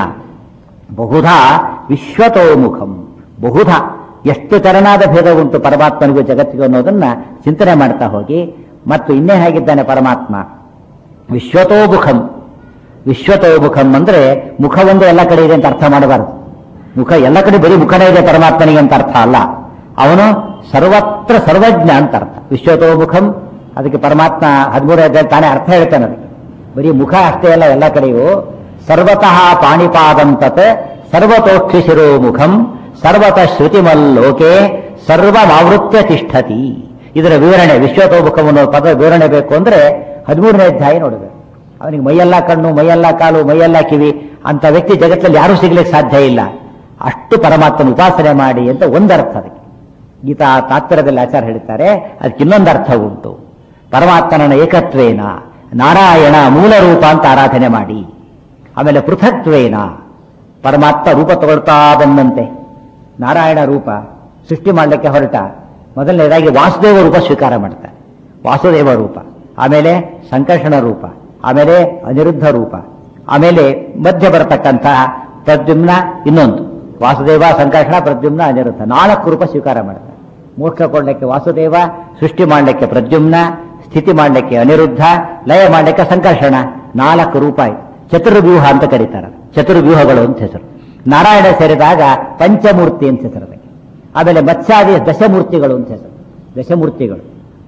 Speaker 1: ಬಹುಧಾ ವಿಶ್ವತೋಮುಖಂ ಬಹುಧಾ ಎಷ್ಟು ತೆರನಾದ ಭೇದ ಉಂಟು ಪರಮಾತ್ಮನಿಗೂ ಜಗತ್ತಿಗೂ ಅನ್ನೋದನ್ನ ಚಿಂತನೆ ಮಾಡ್ತಾ ಹೋಗಿ ಮತ್ತು ಇನ್ನೇ ಹೇಗಿದ್ದಾನೆ ಪರಮಾತ್ಮ ವಿಶ್ವತೋಮುಖಂ ವಿಶ್ವತೋಮುಖಂ ಅಂದ್ರೆ ಮುಖ ಒಂದು ಎಲ್ಲ ಕಡೆ ಇದೆ ಅಂತ ಅರ್ಥ ಮಾಡಬಾರದು ಮುಖ ಎಲ್ಲ ಕಡೆ ಬರೀ ಮುಖನೇ ಇದೆ ಪರಮಾತ್ಮನಿಗೆ ಅಂತ ಅರ್ಥ ಅಲ್ಲ ಅವನು ಸರ್ವತ್ರ ಸರ್ವಜ್ಞ ಅಂತ ಅರ್ಥ ವಿಶ್ವತೋಮುಖಂ ಅದಕ್ಕೆ ಪರಮಾತ್ಮ ಹದಿಮೂರು ಅಧ್ಯಾಯ ತಾನೇ ಅರ್ಥ ಹೇಳ್ತಾನೆ ಅದಕ್ಕೆ ಬರೀ ಮುಖ ಅಷ್ಟೇ ಅಲ್ಲ ಎಲ್ಲ ಕಡೆಯೂ ಸರ್ವತಃ ಪಾಣಿಪಾದಂ ತತ್ ಸರ್ವತೋಕ್ಷಿ ಶಿರೋಮುಖಂ ಸರ್ವತಃ ಶ್ರುತಿಮಲ್ಲೋಕೆ ಸರ್ವಮಾವೃತ್ಯ ತಿಷ್ಠತಿ ಇದರ ವಿವರಣೆ ವಿಶ್ವತೋಮುಖಂ ಅನ್ನೋ ಪದ ವಿವರಣೆ ಬೇಕು ಅಂದ್ರೆ ಹದಿಮೂರನೇ ಅಧ್ಯಾಯ ನೋಡಬೇಕು ಅವನಿಗೆ ಮೈಯೆಲ್ಲ ಕಣ್ಣು ಮೈಯೆಲ್ಲ ಕಾಲು ಮೈಯೆಲ್ಲ ಕಿವಿ ಅಂತ ವ್ಯಕ್ತಿ ಜಗತ್ತಲ್ಲಿ ಯಾರೂ ಸಿಗ್ಲಿಕ್ಕೆ ಸಾಧ್ಯ ಇಲ್ಲ ಅಷ್ಟು ಪರಮಾತ್ಮನ ಉಪಾಸನೆ ಮಾಡಿ ಅಂತ ಒಂದರ್ಥ ಅದಕ್ಕೆ ಗೀತಾ ತಾತ್ಪರ್ಯದಲ್ಲಿ ಆಚಾರ ಹೇಳ್ತಾರೆ ಅದಕ್ಕೆ ಇನ್ನೊಂದು ಅರ್ಥ ಉಂಟು ಪರಮಾತ್ಮನ ಏಕತ್ವೇನ ನಾರಾಯಣ ಮೂಲ ರೂಪ ಅಂತ ಆರಾಧನೆ ಮಾಡಿ ಆಮೇಲೆ ಪೃಥಕ್ತ್ವೇನ ಪರಮಾತ್ಮ ರೂಪ ತಗೊಳ್ತಾ ಬಂದಂತೆ ನಾರಾಯಣ ರೂಪ ಸೃಷ್ಟಿ ಮಾಡಲಿಕ್ಕೆ ಹೊರಟ ಮೊದಲನೇದಾಗಿ ವಾಸುದೇವ ರೂಪ ಸ್ವೀಕಾರ ಮಾಡ್ತಾರೆ ವಾಸುದೇವ ರೂಪ ಆಮೇಲೆ ಸಂಕರ್ಷಣ ರೂಪ ಆಮೇಲೆ ಅನಿರುದ್ಧ ರೂಪ ಆಮೇಲೆ ಮಧ್ಯ ಬರತಕ್ಕಂತಹ ಪ್ರದ್ಯುಮ್ನ ಇನ್ನೊಂದು ವಾಸುದೇವ ಸಂಕರ್ಷಣ ಪ್ರದ್ಯುಮ್ನ ಅನಿರುದ್ಧ ನಾಲ್ಕು ರೂಪ ಸ್ವೀಕಾರ ಮಾಡ್ತಾರೆ ಮೋಕ್ಷ ಕೊಡ್ಲಿಕ್ಕೆ ವಾಸುದೇವ ಸೃಷ್ಟಿ ಮಾಡಲಿಕ್ಕೆ ಪ್ರದ್ಯುಮ್ನ ಸ್ಥಿತಿ ಮಾಡಲಿಕ್ಕೆ ಅನಿರುದ್ಧ ಲಯ ಮಾಡಲಿಕ್ಕೆ ಸಂಕರ್ಷಣ ನಾಲ್ಕು ರೂಪ ಆಯ್ತು ಚತುರ್ವ್ಯೂಹ ಅಂತ ಕರೀತಾರೆ ಚತುರ್ವ್ಯೂಹಗಳು ಅಂತ ಹೆಸರು ನಾರಾಯಣ ಸೇರಿದಾಗ ಪಂಚಮೂರ್ತಿ ಅಂತ ಹೆಸರು ಅದಕ್ಕೆ ಆಮೇಲೆ ಮತ್ಸ್ಯಾದಿ ದಶಮೂರ್ತಿಗಳು ಅಂತ ಹೆಸರು ದಶಮೂರ್ತಿಗಳು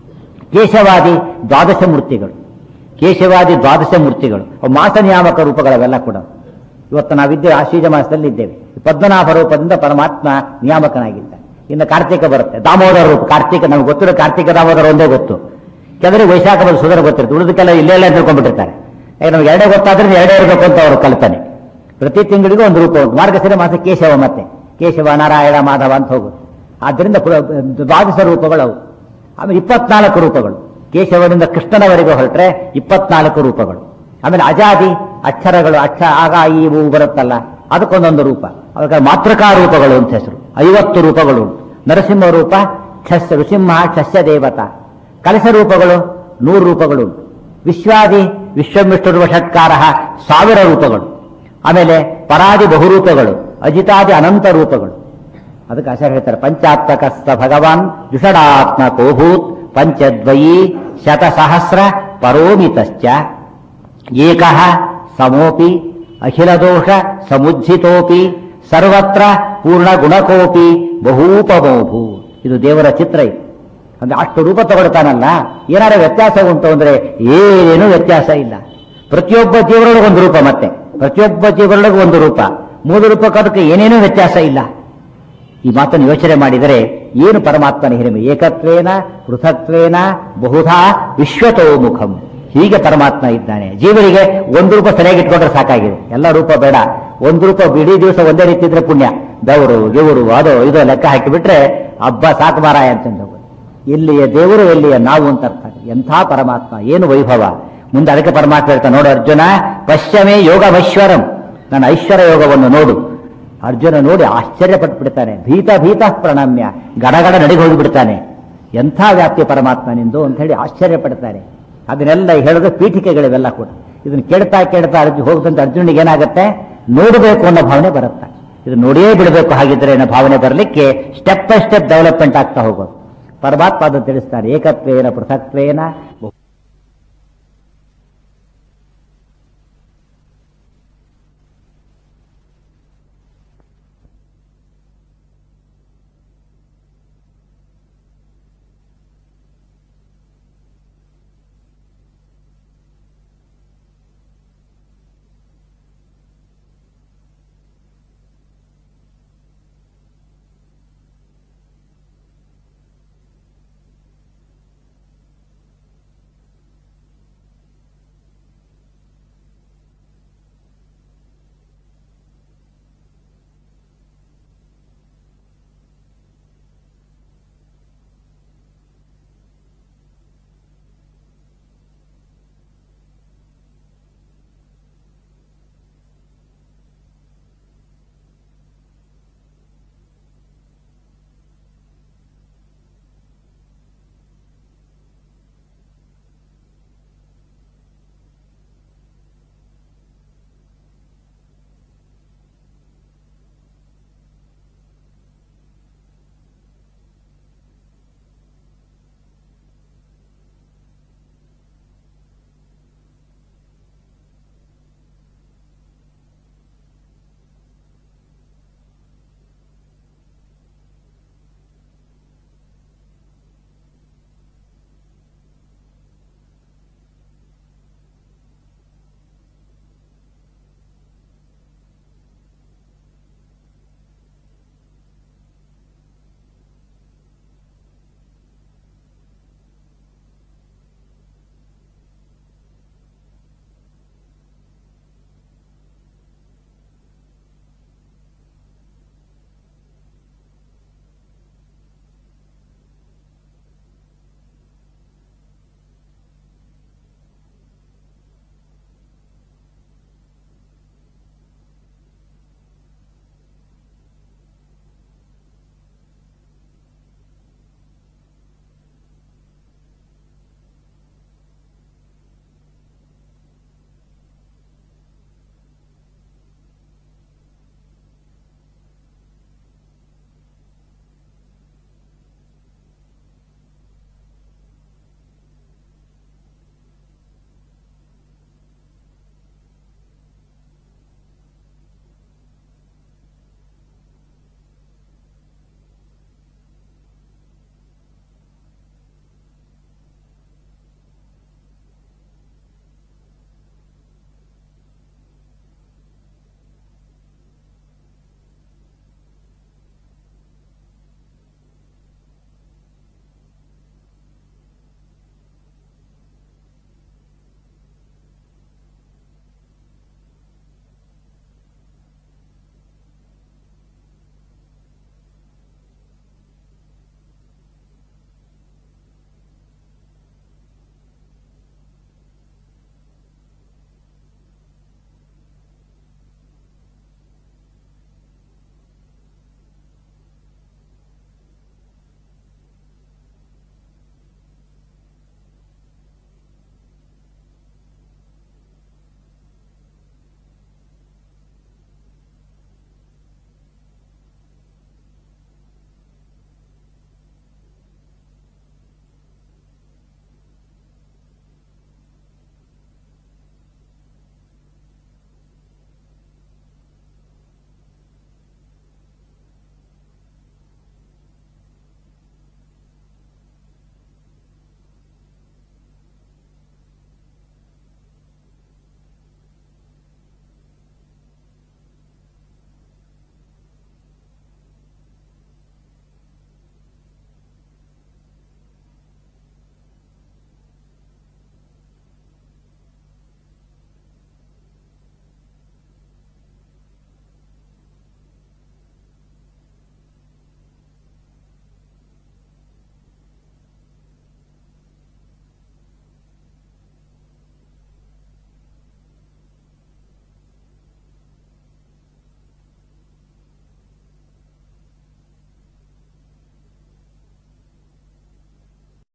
Speaker 1: ಕೇಶವಾದಿ ದ್ವಾದಶ ಮೂರ್ತಿಗಳು ಕೇಶವಾದಿ ದ್ವಾದಶ ಮೂರ್ತಿಗಳು ಅವು ಮಾಸ ನಿಯಾಮಕ ರೂಪಗಳವೆಲ್ಲ ಕೂಡ ಇವತ್ತು ನಾವಿದ್ದೇವೆ ಆಶ್ವೀಜ ಮಾಸದಲ್ಲಿ ಇದ್ದೇವೆ ಪದ್ಮನಾಭ ರೂಪದಿಂದ ಪರಮಾತ್ಮ ನಿಯಾಮಕನಾಗಿದ್ದ ಇನ್ನು ಕಾರ್ತಿಕ ಬರುತ್ತೆ ದಾಮೋದರ ರೂಪ ಕಾರ್ತಿಕ ನಮ್ಗೆ ಗೊತ್ತಿರೋ ಕಾರ್ತಿಕ ದಾಮೋದರ ಒಂದೇ ಗೊತ್ತು ಕೆಲವರಿಗೆ ವೈಶಾಖ ಬಂದು ಸುಧರ ಗೊತ್ತಿರುತ್ತೆ ಉಳಿದಕ್ಕೆಲ್ಲ ಇಲ್ಲೇ ಇಲ್ಲ ತಿಳ್ಕೊಂಡ್ಬಿಟ್ಟಿರ್ತಾರೆ ಯಾಕೆ ನಮ್ಗೆ ಎರಡೇ ಗೊತ್ತಾದ್ರೆ ಎರಡೇ ಇರಬೇಕು ಅಂತ ಅವರು ಕಲ್ಪನೆ ಪ್ರತಿ ತಿಂಗಳಿಗೂ ಒಂದು ರೂಪ ಉಂಟು ಮಾರ್ಗಶಿರ ಮಾಸ ಕೇಶವ ಮತ್ತೆ ಕೇಶವ ನಾರಾಯಣ ಮಾಧವ ಅಂತ ಹೋಗುತ್ತೆ ಆದ್ದರಿಂದ ಪುರ- ದ್ವಾದಶ ರೂಪಗಳು ಅವು ಆಮೇಲೆ ಇಪ್ಪತ್ನಾಲ್ಕು ರೂಪಗಳು ಕೇಶವನಿಂದ ಕೃಷ್ಣನವರೆಗೂ ಹೊರಟ್ರೆ ಇಪ್ಪತ್ನಾಲ್ಕು ರೂಪಗಳು ಆಮೇಲೆ ಅಜಾದಿ ಅಕ್ಷರಗಳು ಅಕ್ಷ ಆಗ ಈ ಊ ಬರುತ್ತಲ್ಲ ಅದಕ್ಕೊಂದೊಂದು ರೂಪ ಅವಾಗ ಮಾತೃಕಾ ರೂಪಗಳು ಅಂತ ಹೆಸರು ಐವತ್ತು ರೂಪಗಳು ಉಂಟು ನರಸಿಂಹ ರೂಪ ಕ್ಷಸ್ಯ ನೃಸಿಂಹ ಕ್ಷಸ್ಯ ದೇವತಾ ಕಲಶ ರೂಪಗಳು ನೂರು ರೂಪಗಳು ಉಂಟು ವಿಶ್ವಾದಿ ವಿಶ್ವಮಿಷ್ಠರು ಷಟ್ಕಾರ ಸಾವಿರ ರೂಪಗಳು ಆಮೇಲೆ ಪರಾದಿ ಬಹುರೂಪಗಳು ಅಜಿತಾದಿ ಅನಂತ ರೂಪಗಳು ಅದಕ್ಕೆ ಆಚಾರ್ಯ ಹೇಳ್ತಾರೆ ಪಂಚಾತ್ಮಕಸ್ಥ ಭಗವಾನ್ ದ್ವಿಷಡಾತ್ಮ ಕೋಭೂತ್ ಪಂಚದ್ವಯೀ ಶತಸಹಸ್ರ ಪರೋಮಿತಶ್ಚ ಏಕಃ ಸಮೋಪಿ ಅಖಿಲದೋಷ ಸಮುಜ್ಜಿತೋಪಿ ಸರ್ವತ್ರ ಪೂರ್ಣ ಗುಣಕೋಪಿ ಬಹೂಪಮೋಭೂ ಇದು ದೇವರ ಚಿತ್ರ ಇದು ಅಂದ್ರೆ ಅಷ್ಟು ರೂಪ ತಗೊಳ್ತಾನಲ್ಲ ಏನಾರ ವ್ಯತ್ಯಾಸ ಉಂಟು ಅಂದ್ರೆ ಏನೂ ವ್ಯತ್ಯಾಸ ಇಲ್ಲ ಪ್ರತಿಯೊಬ್ಬ ಜೀವರೊಳಗೆ ಒಂದು ರೂಪ ಮತ್ತೆ ಪ್ರತಿಯೊಬ್ಬ ಜೀವರೊಳಗೆ ಒಂದು ರೂಪ ಮೂಲ ರೂಪಕ್ಕೆ ಅದಕ್ಕೆ ಏನೇನೂ ವ್ಯತ್ಯಾಸ ಇಲ್ಲ ಈ ಮಾತನ್ನು ಯೋಚನೆ ಮಾಡಿದರೆ ಏನು ಪರಮಾತ್ಮನ ಹಿರಿಮೆ ಏಕತ್ವೇನ ಪೃಥಕ್ವೇನ ಬಹುಧಾ ವಿಶ್ವತೋಮುಖಂ ಹೀಗೆ ಪರಮಾತ್ಮ ಇದ್ದಾನೆ ಜೀವರಿಗೆ ಒಂದು ರೂಪ ಸರಿಯಾಗಿ ಇಟ್ಕೊಂಡ್ರೆ ಸಾಕಾಗಿದೆ ಎಲ್ಲ ರೂಪ ಬೇಡ ಒಂದು ರೂಪ ಇಡೀ ದಿವಸ ಒಂದೇ ರೀತಿ ಇದ್ರೆ ಪುಣ್ಯ ಬೆವರು ಗಿವರು ಅದು ಇದು ಲೆಕ್ಕ ಹಾಕಿಬಿಟ್ರೆ ಹಬ್ಬ ಸಾಕು ಮಾರಾಯ ಅಂತ ಹೋಗೋದು ಎಲ್ಲಿಯ ದೇವರು ಎಲ್ಲಿಯ ನಾವು ಅಂತ ಅರ್ಥ ಎಂಥ ಪರಮಾತ್ಮ ಏನು ವೈಭವ ಮುಂದೆ ಅದಕ್ಕೆ ಪರಮಾತ್ಮ ಹೇಳ್ತಾನೆ ನೋಡು ಅರ್ಜುನ ಪಶ್ಚಮೇ ಯೋಗಮೈಶ್ವರಂ ನನ್ನ ಐಶ್ವರ್ಯ ಯೋಗವನ್ನು ನೋಡು ಅರ್ಜುನ ನೋಡಿ ಆಶ್ಚರ್ಯಪಟ್ಟು ಬಿಡ್ತಾನೆ ಭೀತ ಭೀತ ಪ್ರಣಮ್ಯ ಗಡಗಡ ನಡಿಗೆ ಹೋಗಿಬಿಡ್ತಾನೆ ಎಂಥ ವ್ಯಾಪ್ತಿ ಪರಮಾತ್ಮನಿಂದು ಅಂತ ಹೇಳಿ ಆಶ್ಚರ್ಯ ಪಡ್ತಾರೆ ಅದನ್ನೆಲ್ಲ ಹೇಳಿದ್ರೆ ಪೀಠಿಕೆಗಳಿವೆಲ್ಲ ಕೂಡ ಇದನ್ನ ಕೇಳ್ತಾ ಕೇಳ್ತಾ ಅರ್ಜುನ್ ಹೋಗ್ದಂತ ಅರ್ಜುನಿಗೆ ಏನಾಗುತ್ತೆ ನೋಡಬೇಕು ಅನ್ನೋ ಭಾವನೆ ಬರುತ್ತೆ ಇದು ನೋಡಿಯೇ ಬಿಡಬೇಕು ಹಾಗಿದ್ರೆ ಅನ್ನೋ ಭಾವನೆ ಬರಲಿಕ್ಕೆ ಸ್ಟೆಪ್ ಬೈ ಸ್ಟೆಪ್ ಡೆವಲಪ್ಮೆಂಟ್ ಆಗ್ತಾ ಹೋಗೋದು ಪರಮಾತ್ಮ ಅದನ್ನು ತಿಳಿಸ್ತಾರೆ ಏಕತ್ವೇನ ಪೃಥಕ್ವೇನ